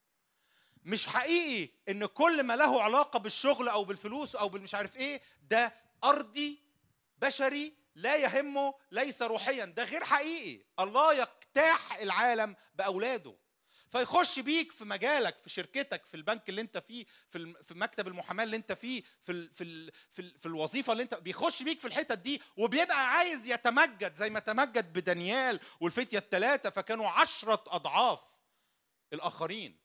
مش حقيقي ان كل ما له علاقه بالشغل او بالفلوس او بالمش عارف ايه ده ارضي بشري لا يهمه ليس روحيا ده غير حقيقي الله يجتاح العالم باولاده فيخش بيك في مجالك في شركتك في البنك اللي انت فيه في الم- في مكتب المحاماه اللي انت فيه في ال في ال في, ال في الوظيفه اللي انت بيخش بيك في الحتت دي وبيبقى عايز يتمجد زي ما تمجد بدانيال والفتيه الثلاثه فكانوا عشرة اضعاف الاخرين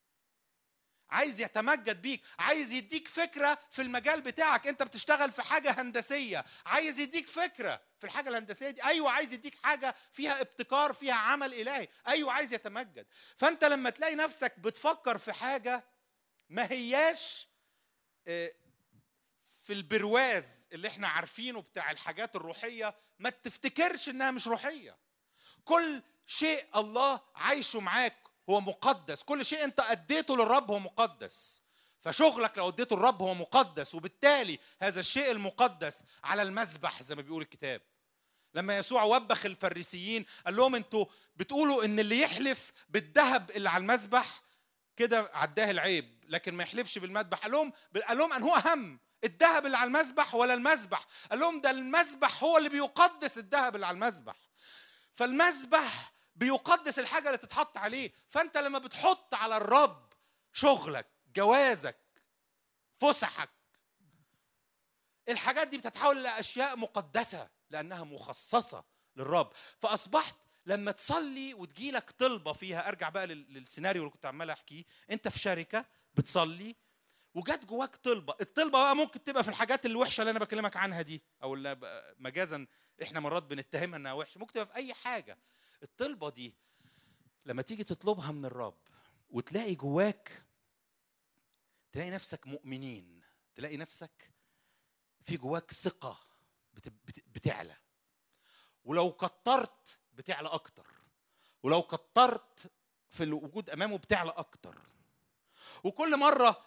عايز يتمجد بيك عايز يديك فكرة في المجال بتاعك انت بتشتغل في حاجة هندسية عايز يديك فكرة في الحاجة الهندسية دي ايوه عايز يديك حاجة فيها ابتكار فيها عمل الهي ايوه عايز يتمجد فانت لما تلاقي نفسك بتفكر في حاجة ما هياش آه، في البرواز اللي احنا عارفينه بتاع الحاجات الروحية ما تفتكرش انها مش روحية كل شيء الله عايشه معاك هو مقدس كل شيء انت اديته للرب هو مقدس فشغلك لو اديته للرب هو مقدس وبالتالي هذا الشيء المقدس على المذبح زي ما بيقول الكتاب لما يسوع وبخ الفريسيين قال لهم انتوا بتقولوا ان اللي يحلف بالذهب اللي على المذبح كده عداه العيب لكن ما يحلفش بالمذبح قال لهم قال لهم ان هو اهم الذهب اللي على المذبح ولا المذبح قال لهم ده المذبح هو اللي بيقدس الذهب اللي على المذبح فالمذبح بيقدس الحاجة اللي تتحط عليه فأنت لما بتحط على الرب شغلك جوازك فسحك الحاجات دي بتتحول لأشياء مقدسة لأنها مخصصة للرب فأصبحت لما تصلي وتجيلك طلبة فيها أرجع بقى لل- للسيناريو اللي كنت عمال أحكيه أنت في شركة بتصلي وجات جواك طلبة الطلبة بقى ممكن تبقى في الحاجات الوحشة اللي أنا بكلمك عنها دي أو اللي ب- مجازا إحنا مرات بنتهمها إنها وحشة ممكن تبقى في أي حاجة الطلبة دي لما تيجي تطلبها من الرب وتلاقي جواك تلاقي نفسك مؤمنين تلاقي نفسك في جواك ثقة بت- بت- بتعلى ولو كترت بتعلى أكتر ولو كترت في الوجود أمامه بتعلى أكتر وكل مرة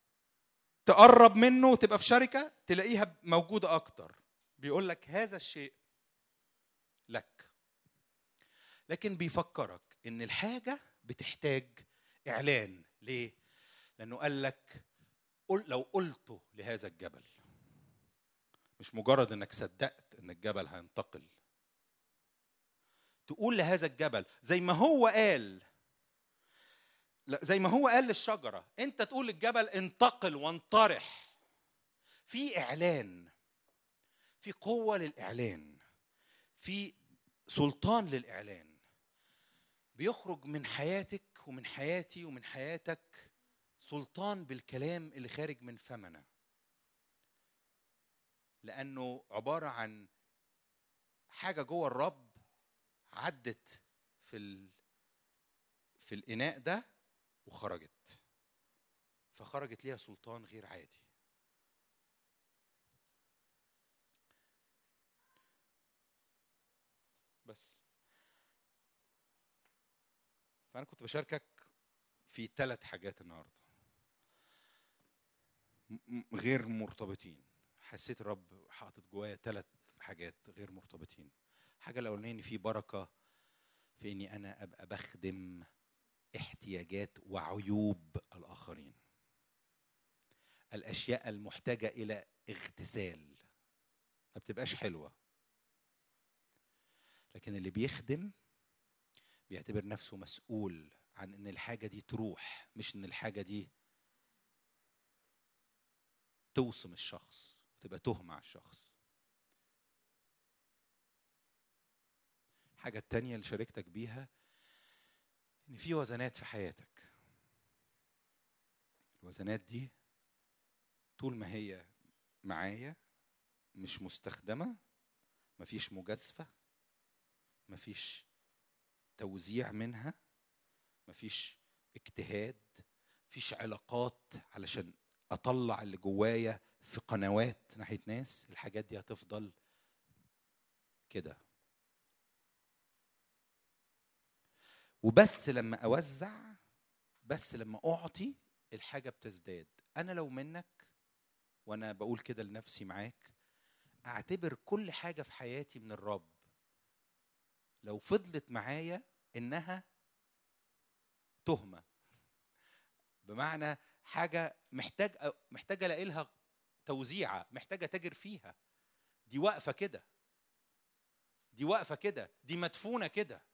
تقرب منه وتبقى في شركة تلاقيها موجودة أكتر بيقول لك هذا الشيء لك لكن بيفكرك ان الحاجه بتحتاج اعلان ليه لانه قال لك قل لو قلته لهذا الجبل مش مجرد انك صدقت ان الجبل هينتقل تقول لهذا الجبل زي ما هو قال لا زي ما هو قال للشجره انت تقول للجبل انتقل وانطرح في اعلان في قوه للاعلان في سلطان للاعلان بيخرج من حياتك ومن حياتي ومن حياتك سلطان بالكلام اللي خارج من فمنا لانه عباره عن حاجه جوه الرب عدت في ال... في الاناء ده وخرجت فخرجت ليها سلطان غير عادي بس فانا كنت بشاركك في ثلاث حاجات النهارده م- م- غير مرتبطين حسيت الرب حاطط جوايا ثلاث حاجات غير مرتبطين الحاجه الاولانيه ان في بركه في اني انا ابقى بخدم احتياجات وعيوب الاخرين الاشياء المحتاجه الى اغتسال ما بتبقاش حلوه لكن اللي بيخدم بيعتبر نفسه مسؤول عن ان الحاجه دي تروح مش ان الحاجه دي توصم الشخص وتبقى تهمة على الشخص الحاجة التانية اللي شاركتك بيها إن في وزنات في حياتك الوزنات دي طول ما هي معايا مش مستخدمة مفيش مجازفة مفيش توزيع منها مفيش اجتهاد مفيش علاقات علشان اطلع اللي جوايا في قنوات ناحيه ناس الحاجات دي هتفضل كده وبس لما اوزع بس لما اعطي الحاجه بتزداد انا لو منك وانا بقول كده لنفسي معاك اعتبر كل حاجه في حياتي من الرب لو فضلت معايا انها تهمه بمعنى حاجه محتاج محتاجه الاقي لها توزيعه محتاجه تاجر فيها دي واقفه كده دي واقفه كده دي مدفونه كده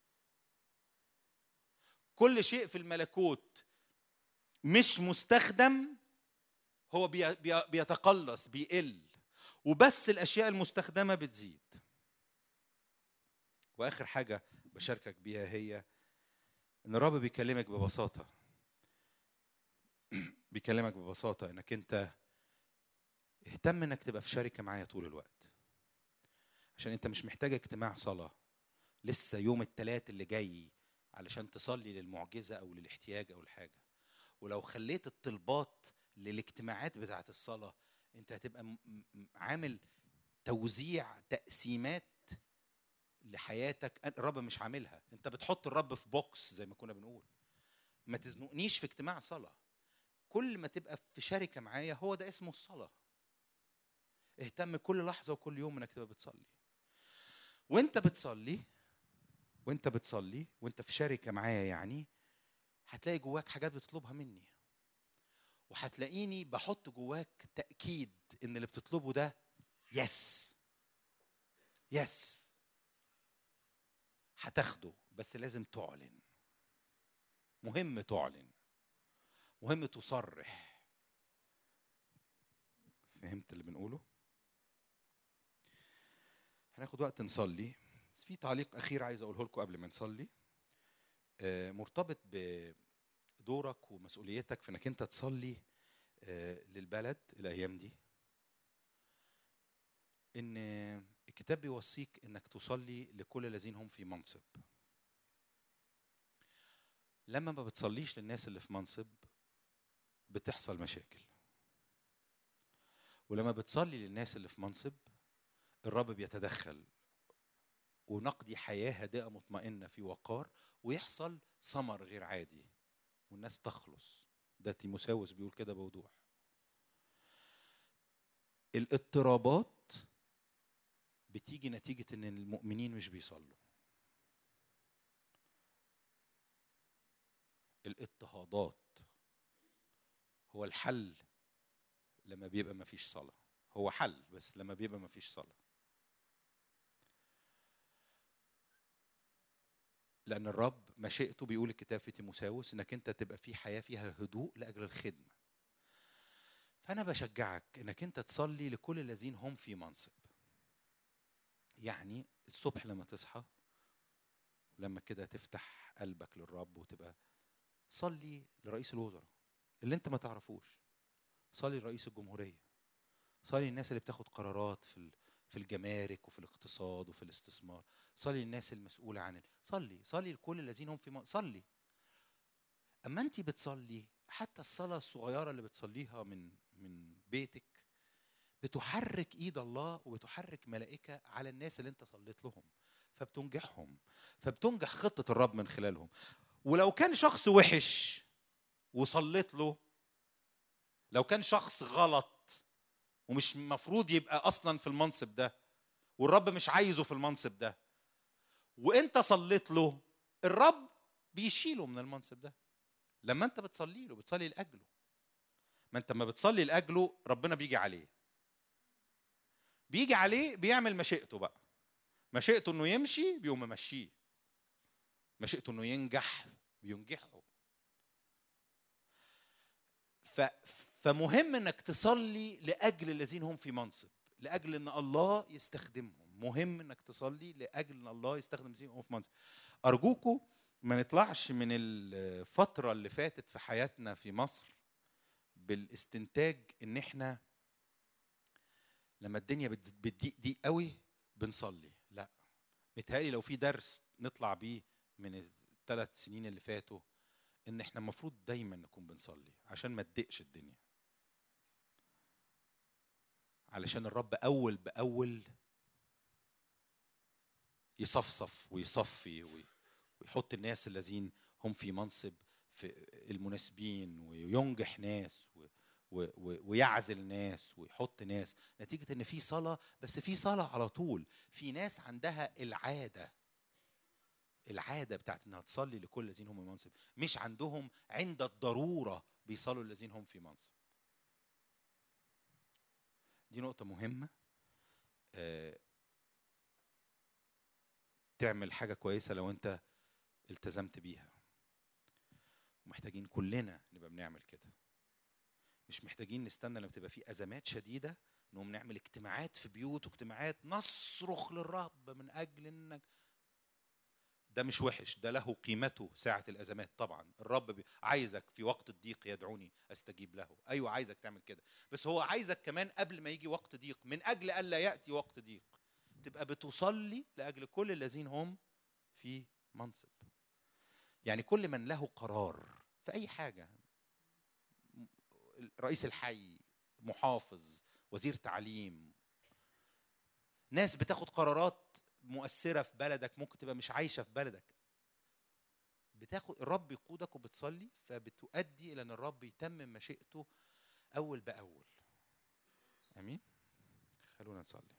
كل شيء في الملكوت مش مستخدم هو بي بي بيتقلص بيقل وبس الاشياء المستخدمه بتزيد واخر حاجه بشاركك بيها هي ان الرب بيكلمك ببساطه بيكلمك ببساطه انك انت اهتم انك تبقى في شركه معايا طول الوقت عشان انت مش محتاج اجتماع صلاه لسه يوم الثلاث اللي جاي علشان تصلي للمعجزه او للاحتياج او الحاجه ولو خليت الطلبات للاجتماعات بتاعه الصلاه انت هتبقى م- م- عامل توزيع تقسيمات لحياتك الرب مش عاملها انت بتحط الرب في بوكس زي ما كنا بنقول ما تزنقنيش في اجتماع صلاه كل ما تبقى في شركه معايا هو ده اسمه الصلاه اهتم كل لحظه وكل يوم انك تبقى بتصلي وانت بتصلي وانت بتصلي وانت في شركه معايا يعني هتلاقي جواك حاجات بتطلبها مني وهتلاقيني بحط جواك تاكيد ان اللي بتطلبه ده يس يس هتاخده بس لازم تعلن مهم تعلن مهم تصرح فهمت اللي بنقوله هناخد وقت نصلي بس في تعليق اخير عايز اقوله لكم قبل ما نصلي آه، مرتبط بدورك ومسؤوليتك في انك انت تصلي آه، للبلد الايام دي ان الكتاب بيوصيك انك تصلي لكل الذين هم في منصب لما ما بتصليش للناس اللي في منصب بتحصل مشاكل ولما بتصلي للناس اللي في منصب الرب بيتدخل ونقضي حياة هادئة مطمئنة في وقار ويحصل ثمر غير عادي والناس تخلص ده تيموساوس بيقول كده بوضوح الاضطرابات بتيجي نتيجة ان المؤمنين مش بيصلوا الاضطهادات هو الحل لما بيبقى ما فيش صلاة هو حل بس لما بيبقى ما فيش صلاة لأن الرب مشيئته بيقول الكتاب في تيموساوس إنك أنت تبقى في حياة فيها هدوء لأجل الخدمة فأنا بشجعك إنك أنت تصلي لكل الذين هم في منصب يعني الصبح لما تصحى لما كده تفتح قلبك للرب وتبقى صلي لرئيس الوزراء اللي انت ما تعرفوش صلي لرئيس الجمهوريه صلي للناس اللي بتاخد قرارات في ال- في الجمارك وفي الاقتصاد وفي الاستثمار صلي للناس المسؤولة عن ال- صلي صلي لكل الذين هم في م... صلي أما أنت بتصلي حتى الصلاة الصغيرة اللي بتصليها من من بيتك بتحرك ايد الله وبتحرك ملائكه على الناس اللي انت صليت لهم فبتنجحهم فبتنجح خطه الرب من خلالهم ولو كان شخص وحش وصليت له لو كان شخص غلط ومش المفروض يبقى اصلا في المنصب ده والرب مش عايزه في المنصب ده وانت صليت له الرب بيشيله من المنصب ده لما انت بتصلي له بتصلي لاجله ما انت لما بتصلي لاجله ربنا بيجي عليه بيجي عليه بيعمل مشيئته بقى مشيئته انه يمشي بيقوم ممشيه مشيئته انه ينجح بينجحه ف فمهم انك تصلي لاجل الذين هم في منصب لاجل ان الله يستخدمهم مهم انك تصلي لاجل ان الله يستخدم الذين هم في منصب ارجوكم ما نطلعش من الفتره اللي فاتت في حياتنا في مصر بالاستنتاج ان احنا لما الدنيا بتز- بتضيق ضيق قوي بنصلي لا متهيألي لو في درس نطلع بيه من الثلاث سنين اللي فاتوا ان احنا المفروض دايما نكون بنصلي عشان ما تضيقش الدنيا علشان الرب اول باول يصفصف ويصفي وي- ويحط الناس الذين هم في منصب في المناسبين وينجح ناس و- و- و- ويعزل ناس ويحط ناس نتيجة ان في صلاة بس في صلاة على طول في ناس عندها العادة العادة بتاعت انها تصلي لكل الذين هم في منصب مش عندهم عند الضرورة بيصلوا الذين هم في منصب دي نقطة مهمة آه، تعمل حاجة كويسة لو انت التزمت بيها ومحتاجين كلنا نبقى بنعمل كده مش محتاجين نستنى لما تبقى في ازمات شديده نقوم نعمل اجتماعات في بيوت واجتماعات نصرخ للرب من اجل انك ده مش وحش ده له قيمته ساعة الأزمات طبعا الرب بي- عايزك في وقت الضيق يدعوني أستجيب له أيوة عايزك تعمل كده بس هو عايزك كمان قبل ما يجي وقت ضيق من أجل ألا يأتي وقت ضيق تبقى بتصلي لأجل كل الذين هم في منصب يعني كل من له قرار في أي حاجة رئيس الحي محافظ وزير تعليم ناس بتاخد قرارات مؤثرة في بلدك ممكن تبقى مش عايشة في بلدك بتاخد الرب يقودك وبتصلي فبتؤدي الى ان الرب يتمم مشيئته اول باول امين خلونا نصلي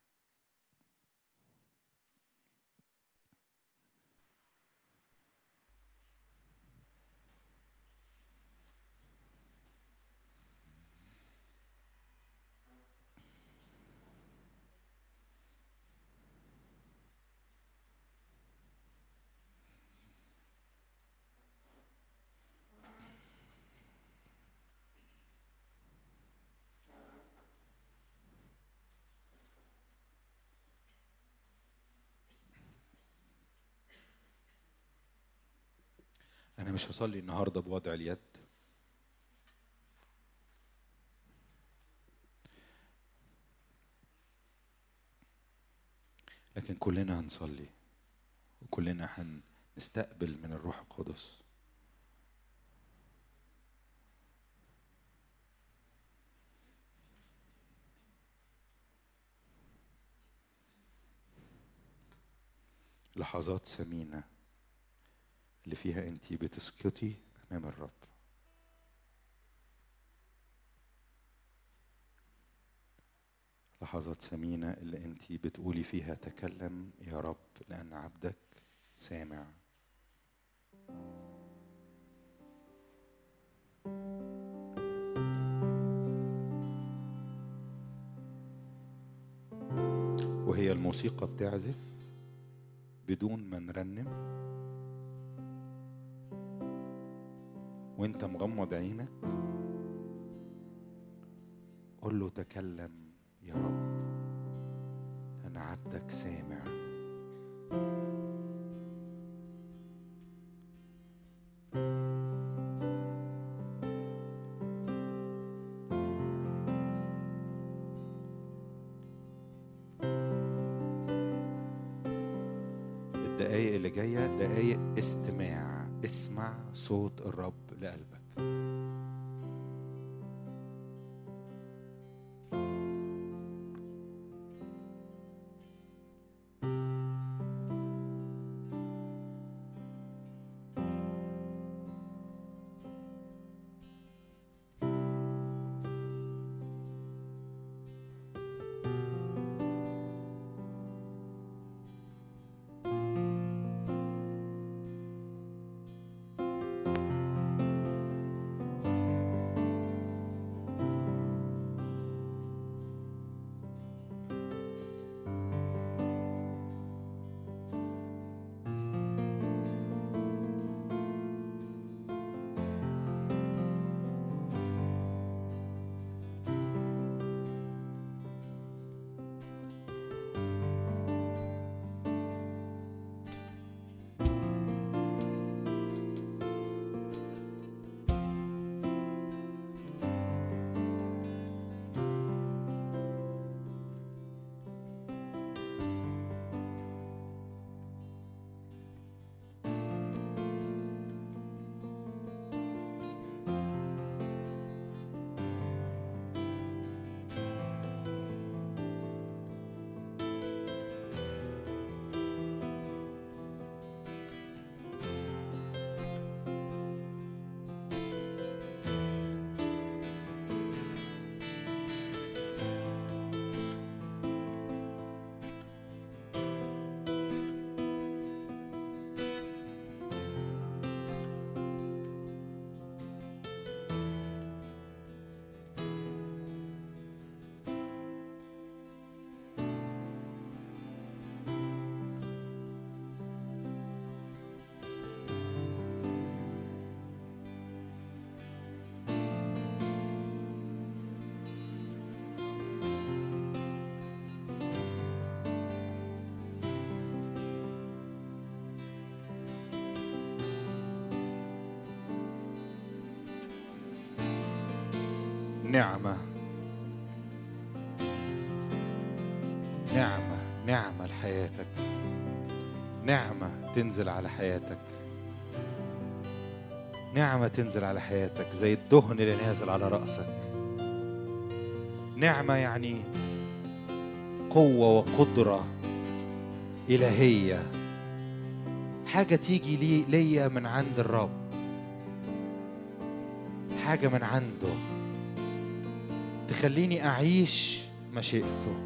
انا مش هصلي النهارده بوضع اليد لكن كلنا هنصلي وكلنا هنستقبل من الروح القدس لحظات ثمينه اللي فيها انت بتسكتي امام الرب لحظات ثمينة اللي انت بتقولي فيها تكلم يا رب لأن عبدك سامع وهي الموسيقى بتعزف بدون ما نرنم وانت مغمض عينك قل له تكلم يا رب انا عبدك سامع الدقايق اللي جايه دقايق استماع اسمع صوت الرب لقلبك نعمة نعمة نعمة لحياتك نعمة تنزل على حياتك نعمة تنزل على حياتك زي الدهن اللي نازل على رأسك نعمة يعني قوة وقدرة إلهية حاجة تيجي لي ليا من عند الرب حاجة من عنده تخليني أعيش مشيئته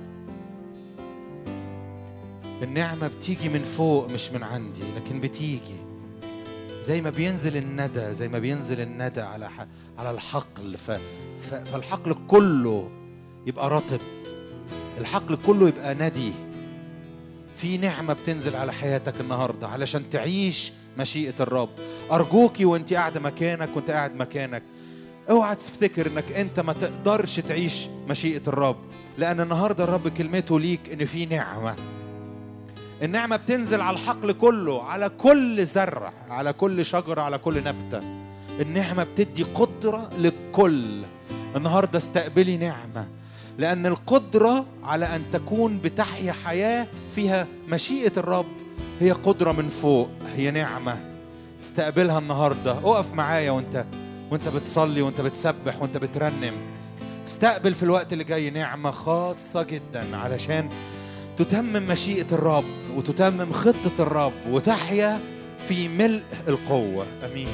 النعمة بتيجي من فوق مش من عندي لكن بتيجي زي ما بينزل الندى زي ما بينزل الندى على ح... على الحقل ف... ف... فالحقل كله يبقى رطب الحقل كله يبقى ندي في نعمة بتنزل على حياتك النهاردة علشان تعيش مشيئة الرب أرجوكي وانت قاعدة مكانك وانت قاعد مكانك اوعى تفتكر انك انت ما تقدرش تعيش مشيئة الرب لأن النهاردة الرب كلمته ليك إن في نعمة النعمة بتنزل على الحقل كله على كل زرع على كل شجرة على كل نبتة النعمة بتدي قدرة للكل النهاردة استقبلي نعمة لأن القدرة على أن تكون بتحيا حياة فيها مشيئة الرب هي قدرة من فوق هي نعمة استقبلها النهاردة اقف معايا وانت وانت بتصلي وانت بتسبح وانت بترنم استقبل في الوقت اللي جاي نعمة خاصة جدا علشان تتمم مشيئة الرب وتتمم خطة الرب وتحيا في ملء القوة أمين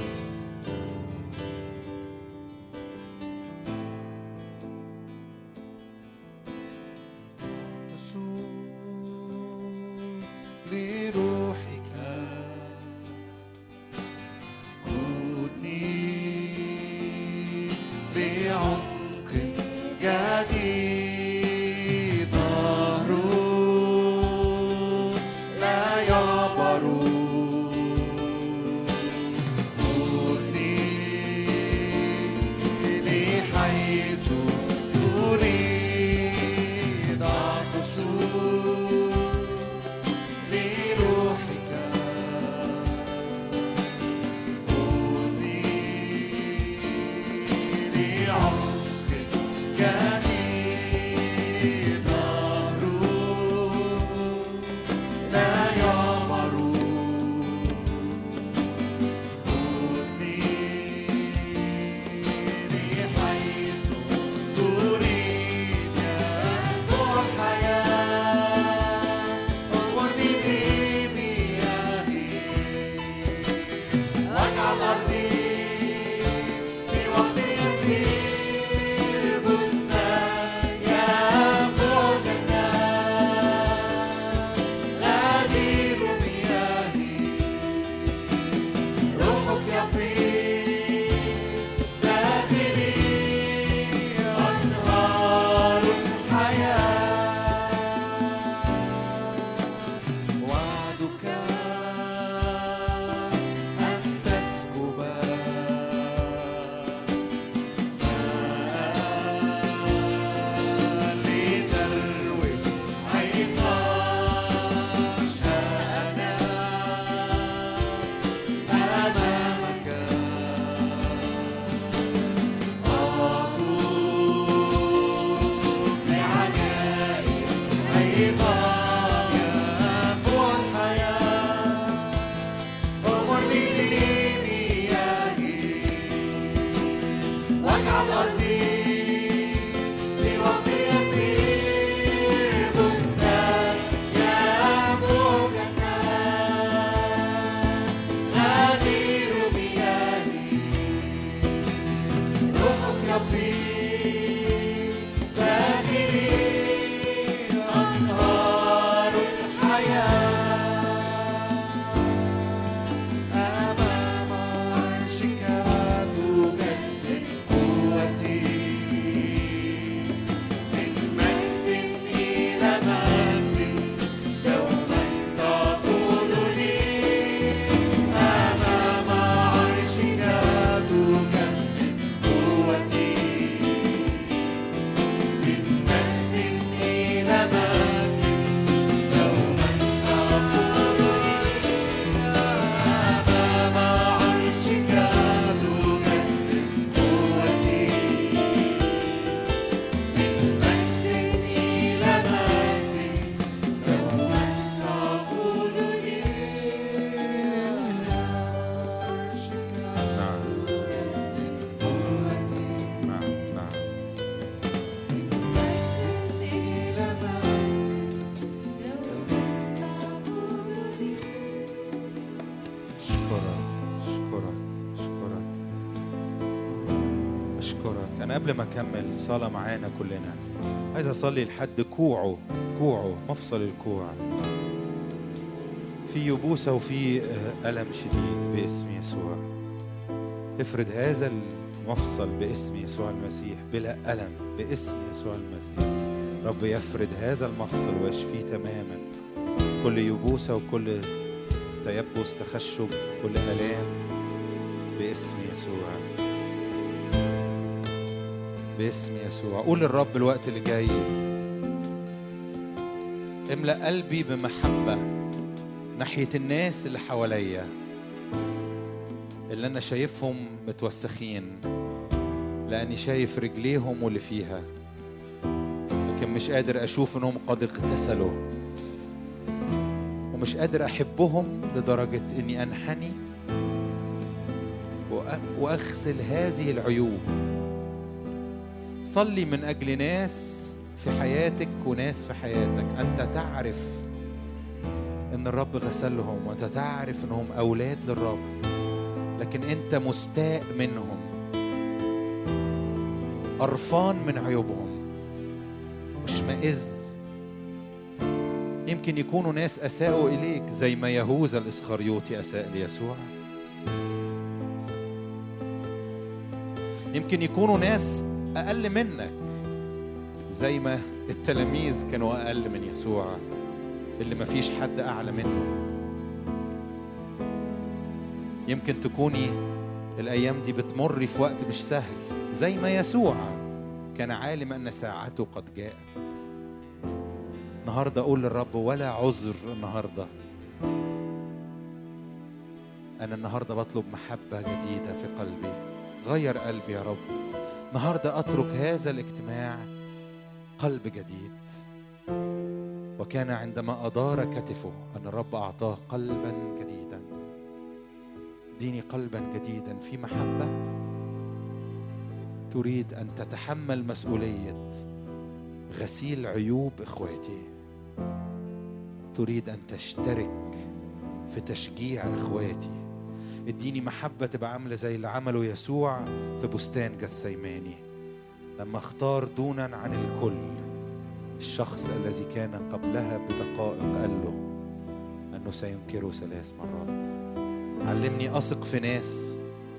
لروحك قودني لعمق جديد ظهره لا يعبر خذني لحيث تريد أقصد لروحك خذني لعمق جديد ظهره لا يعبر نظام ينبوع الحياة أمرني بمياهي واجعل أرضي لوقت يسير بستان ينبوع جنات غدير مياهي روحك يفيض داخلي أنهار الحياة أمام عرشك تجدد قوتي من مجد إلى مجد دوما تقودني أمام عرشك تجدد قوتي من مجد إلى مجد دوما تقودني أمام عرشك تجدد قوتي من مجد إلى مجد دوما تقودني أمام عرشك نعم تجدد قوتي نعم نعم إلى اشكرك اشكرك اشكرك اشكرك انا قبل ما اكمل صلاه معانا كلنا عايز اصلي لحد كوعه كوعه مفصل الكوع في يبوسه وفي آه، الم شديد باسم يسوع افرد هذا المفصل باسم يسوع المسيح بلا الم باسم يسوع المسيح رب يفرد هذا المفصل ويشفيه تماما كل يبوسه وكل تيبس تخشب كل الام باسم يسوع باسم يسوع قول للرب الوقت اللي جاي املأ قلبي بمحبة ناحية الناس اللي حواليا اللي أنا شايفهم متوسخين لأني شايف رجليهم واللي فيها لكن مش قادر أشوف إنهم قد اغتسلوا ومش قادر أحبهم لدرجة إني أنحني وأ- وأغسل هذه العيوب صلي من أجل ناس في حياتك وناس في حياتك أنت تعرف إن الرب غسلهم وأنت تعرف إنهم أولاد للرب لكن أنت مستاء منهم قرفان من عيوبهم مشمئز يمكن يكونوا ناس أساءوا إليك زي ما يهوذا الإسخريوطي أساء ليسوع يمكن يكونوا ناس أقل منك زي ما التلاميذ كانوا أقل من يسوع اللي ما فيش حد أعلى منه يمكن تكوني الأيام دي بتمر في وقت مش سهل زي ما يسوع كان عالم أن ساعته قد جاءت النهارده أقول للرب ولا عذر النهارده أنا النهارده بطلب محبة جديدة في قلبي غير قلبي يا رب النهارده أترك هذا الاجتماع قلب جديد وكان عندما أدار كتفه أن الرب أعطاه قلبا جديدا ديني قلبا جديدا في محبة تريد أن تتحمل مسؤولية غسيل عيوب إخواتي تريد أن تشترك في تشجيع إخواتي اديني محبة تبقى عاملة زي اللي عمله يسوع في بستان جثيماني لما اختار دونا عن الكل الشخص الذي كان قبلها بدقائق قال له أنه سينكره ثلاث مرات علمني أثق في ناس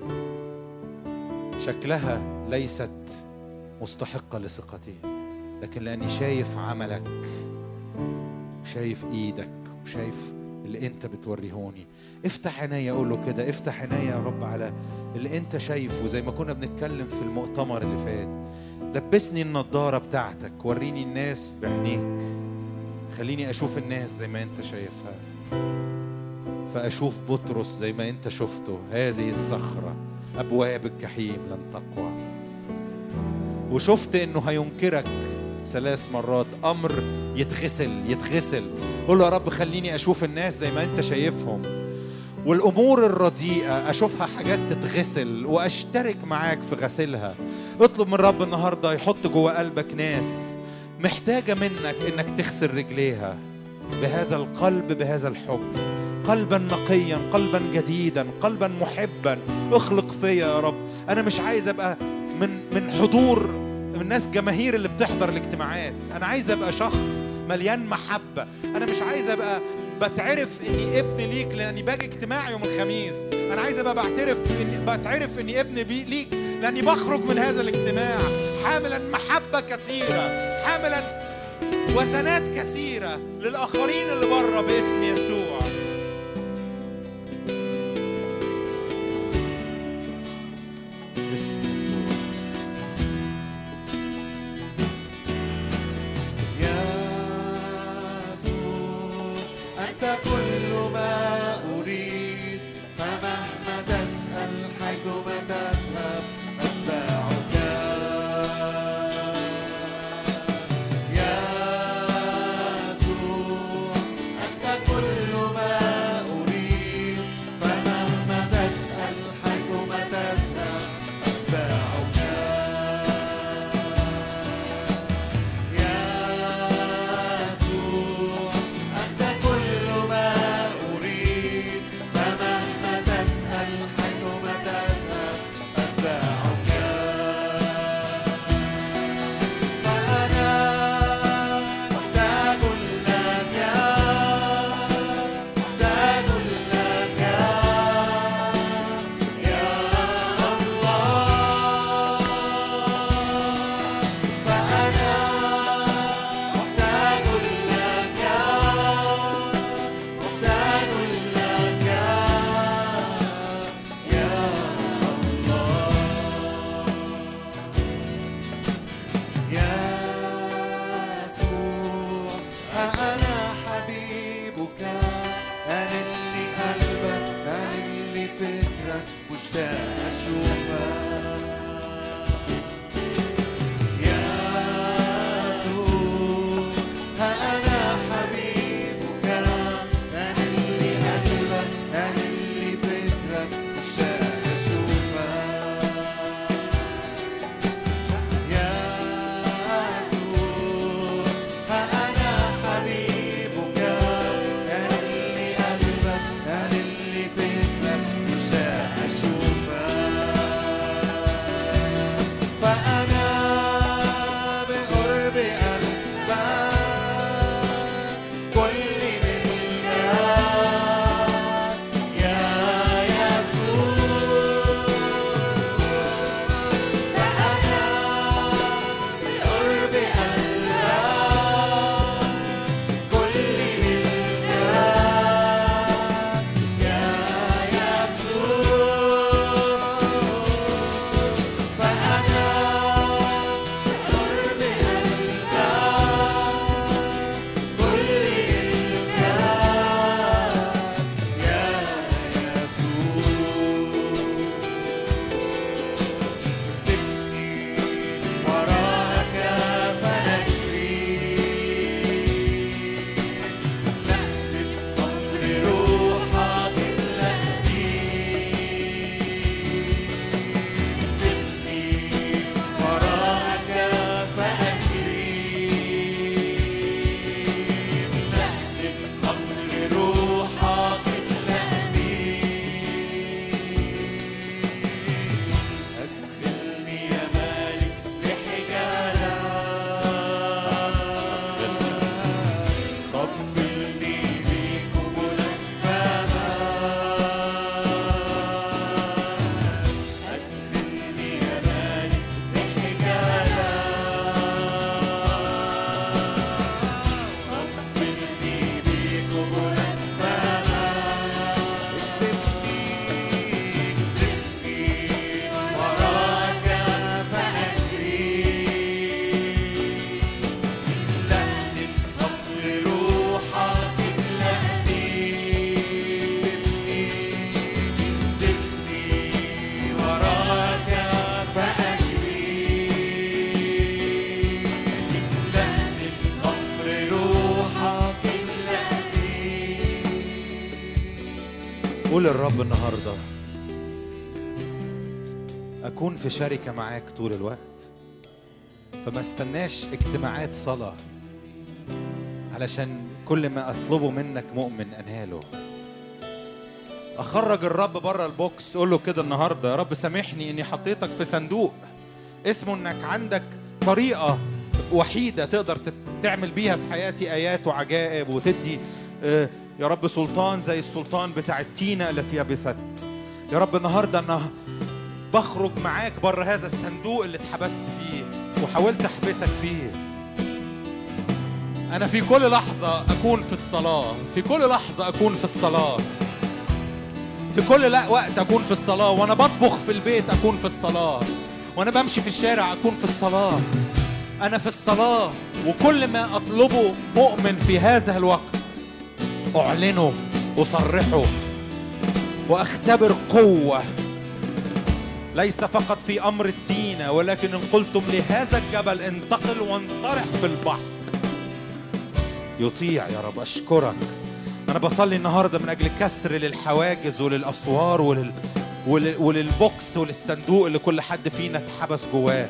شكلها ليست مستحقة لثقتي لكن لأني شايف عملك وشايف إيدك وشايف اللي أنت بتوريهوني افتح عينيا أقول له كده افتح عينيا يا رب على اللي أنت شايفه زي ما كنا بنتكلم في المؤتمر اللي فات لبسني النضارة بتاعتك وريني الناس بعينيك خليني أشوف الناس زي ما أنت شايفها فأشوف بطرس زي ما أنت شفته هذه الصخرة أبواب الجحيم لن تقوى وشفت إنه هينكرك ثلاث مرات امر يتغسل يتغسل قول له يا رب خليني اشوف الناس زي ما انت شايفهم والامور الرديئه اشوفها حاجات تتغسل واشترك معاك في غسلها اطلب من رب النهارده يحط جوه قلبك ناس محتاجه منك انك تغسل رجليها بهذا القلب بهذا الحب قلبا نقيا قلبا جديدا قلبا محبا اخلق فيا يا رب انا مش عايز ابقى من من حضور من الناس جماهير اللي بتحضر الاجتماعات انا عايز ابقى شخص مليان محبه انا مش عايز ابقى بتعرف اني ابن ليك لاني باجي اجتماع يوم الخميس انا عايز ابقى بعترف اني بتعرف اني ابن بي ليك لاني بخرج من هذا الاجتماع حاملا محبه كثيره حاملا وزنات كثيره للاخرين اللي بره باسم يسوع باسم يسوع يسوع أنت كل ما أريد فمهما تسأل حيثما تذهب أتبعك يسوع أنت كل ما أريد فمهما تسأل حيثما تذهب أتبعك يسوع أنت كل ما أريد فمهما تسأل حيثما تذهب أتبعك فأنا محتاج لك محتاج لك يا الله فأنا محتاج لك محتاج لك يا الله يسوع أنا حبيبك أنا اللي قلبك أنا اللي فكرك مشتاق أشوفك يسوع أنا حبيبك أنا اللي قلبك أنا اللي فكرك مشتاق أشوفك يسوع أنا حبيبك قول للرب النهارده اكون في شركه معاك طول الوقت فما استناش اجتماعات صلاه علشان كل ما اطلبه منك مؤمن اناله اخرج الرب بره البوكس قول له كده النهارده يا رب سامحني اني حطيتك في صندوق اسمه انك عندك طريقه وحيده تقدر تت- تعمل بيها في حياتي ايات وعجائب وتدي آه، يا رب سلطان زي السلطان بتاع التينه التي يبست يا رب النهارده انا بخرج معاك بره هذا الصندوق اللي اتحبست فيه وحاولت احبسك فيه انا في كل لحظه اكون في الصلاه في كل لحظه اكون في الصلاه في كل لا وقت اكون في الصلاه وانا بطبخ في البيت اكون في الصلاه وانا بمشي في الشارع اكون في الصلاه انا في الصلاه وكل ما اطلبه مؤمن في هذا الوقت اعلنه اصرحه واختبر قوه ليس فقط في امر التينه ولكن ان قلتم لهذا الجبل انتقل وانطرح في البحر يطيع يا رب اشكرك انا بصلي النهارده من اجل كسر للحواجز وللاسوار ولل ولل- وللبوكس وللصندوق اللي كل حد فينا اتحبس جواه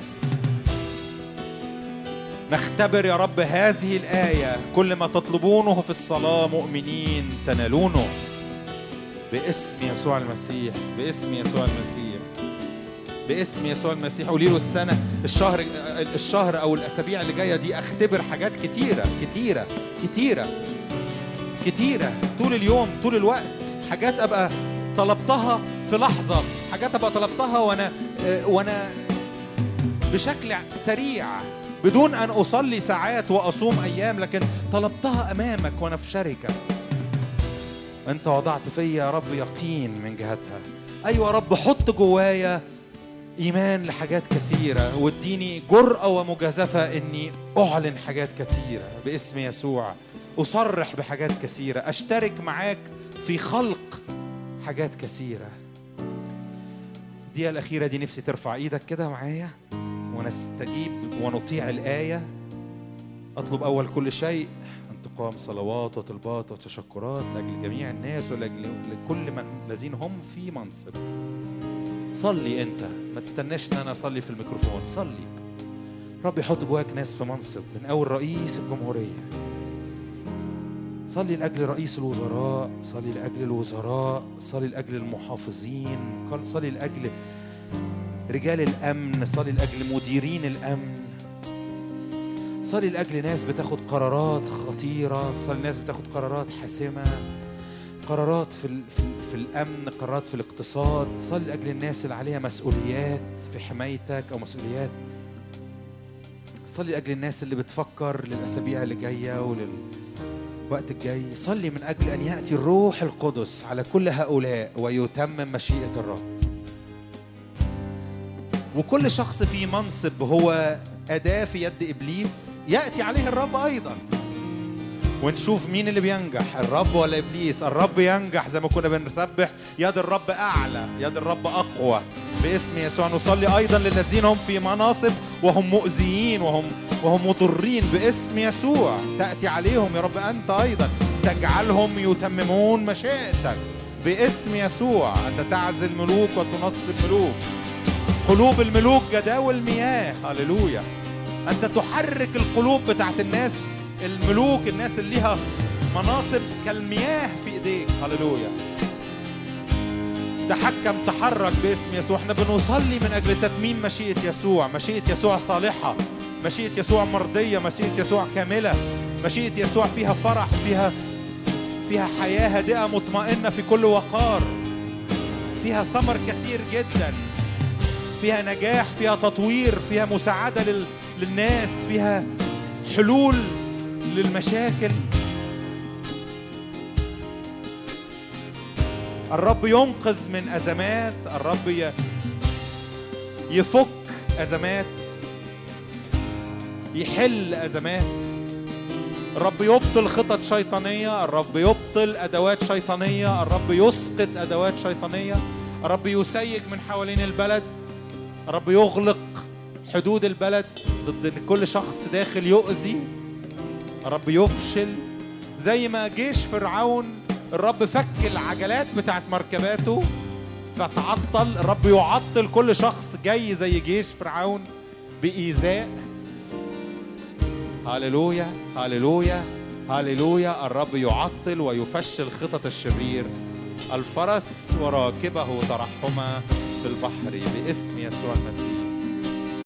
نختبر يا رب هذه الآية كل ما تطلبونه في الصلاة مؤمنين تنالونه باسم يسوع المسيح باسم يسوع المسيح باسم يسوع المسيح قولي له السنة الشهر الشهر أو الأسابيع اللي جاية دي أختبر حاجات كتيرة كتيرة كتيرة كتيرة طول اليوم طول الوقت حاجات أبقى طلبتها في لحظة حاجات أبقى طلبتها وأنا آه، وأنا بشكل سريع بدون ان اصلي ساعات واصوم ايام لكن طلبتها امامك وانا في شركه انت وضعت فيا يا رب يقين من جهتها ايوه يا رب حط جوايا ايمان لحاجات كثيره واديني جرأه ومجازفه اني اعلن حاجات كثيره باسم يسوع اصرح بحاجات كثيره اشترك معاك في خلق حاجات كثيره الدقيقه الاخيره دي نفسي ترفع ايدك كده معايا ونستجيب ونطيع الآية أطلب أول كل شيء أن تقام صلوات وطلبات وتشكرات لأجل جميع الناس ولأجل لكل من الذين هم في منصب صلي أنت ما تستناش إن أنا أصلي في الميكروفون صلي رب يحط جواك ناس في منصب من أول رئيس الجمهورية صلي لأجل رئيس الوزراء صلي لأجل الوزراء صلي لأجل المحافظين قل- صلي لأجل رجال الامن صلي لاجل مديرين الامن صلي لاجل ناس بتاخد قرارات خطيره صلي ناس بتاخد قرارات حاسمه قرارات في ال- في, ال- في الامن قرارات في الاقتصاد صلي لاجل الناس اللي عليها مسؤوليات في حمايتك او مسؤوليات صلي لاجل الناس اللي بتفكر للاسابيع اللي جايه وللوقت الجاي صلي من اجل ان ياتي الروح القدس على كل هؤلاء ويتمم مشيئه الرب وكل شخص في منصب هو أداة في يد إبليس يأتي عليه الرب أيضا ونشوف مين اللي بينجح الرب ولا إبليس الرب ينجح زي ما كنا بنسبح يد الرب أعلى يد الرب أقوى باسم يسوع نصلي أيضا للذين هم في مناصب وهم مؤذيين وهم وهم مضرين باسم يسوع تأتي عليهم يا رب أنت أيضا تجعلهم يتممون مشيئتك باسم يسوع أنت تعزل ملوك وتنصب ملوك قلوب الملوك جداول مياه هللويا انت تحرك القلوب بتاعت الناس الملوك الناس اللي ليها مناصب كالمياه في ايديك هللويا تحكم تحرك باسم يسوع احنا بنصلي من اجل تتميم مشيئه يسوع مشيئه يسوع صالحه مشيئه يسوع مرضيه مشيئه يسوع كامله مشيئه يسوع فيها فرح فيها فيها حياه هادئه مطمئنه في كل وقار فيها ثمر كثير جدا فيها نجاح فيها تطوير فيها مساعدة لل... للناس فيها حلول للمشاكل الرب ينقذ من أزمات الرب ي... يفك أزمات يحل أزمات الرب يبطل خطط شيطانية الرب يبطل أدوات شيطانية الرب يسقط أدوات شيطانية الرب يسيج من حوالين البلد الرب يغلق حدود البلد ضد إن كل شخص داخل يؤذي الرب يفشل زي ما جيش فرعون الرب فك العجلات بتاعت مركباته فتعطل الرب يعطل كل شخص جاي زي جيش فرعون بإيذاء هللويا هللويا هللويا الرب يعطل ويفشل خطط الشرير الفرس وراكبه ترحما في البحر باسم يسوع المسيح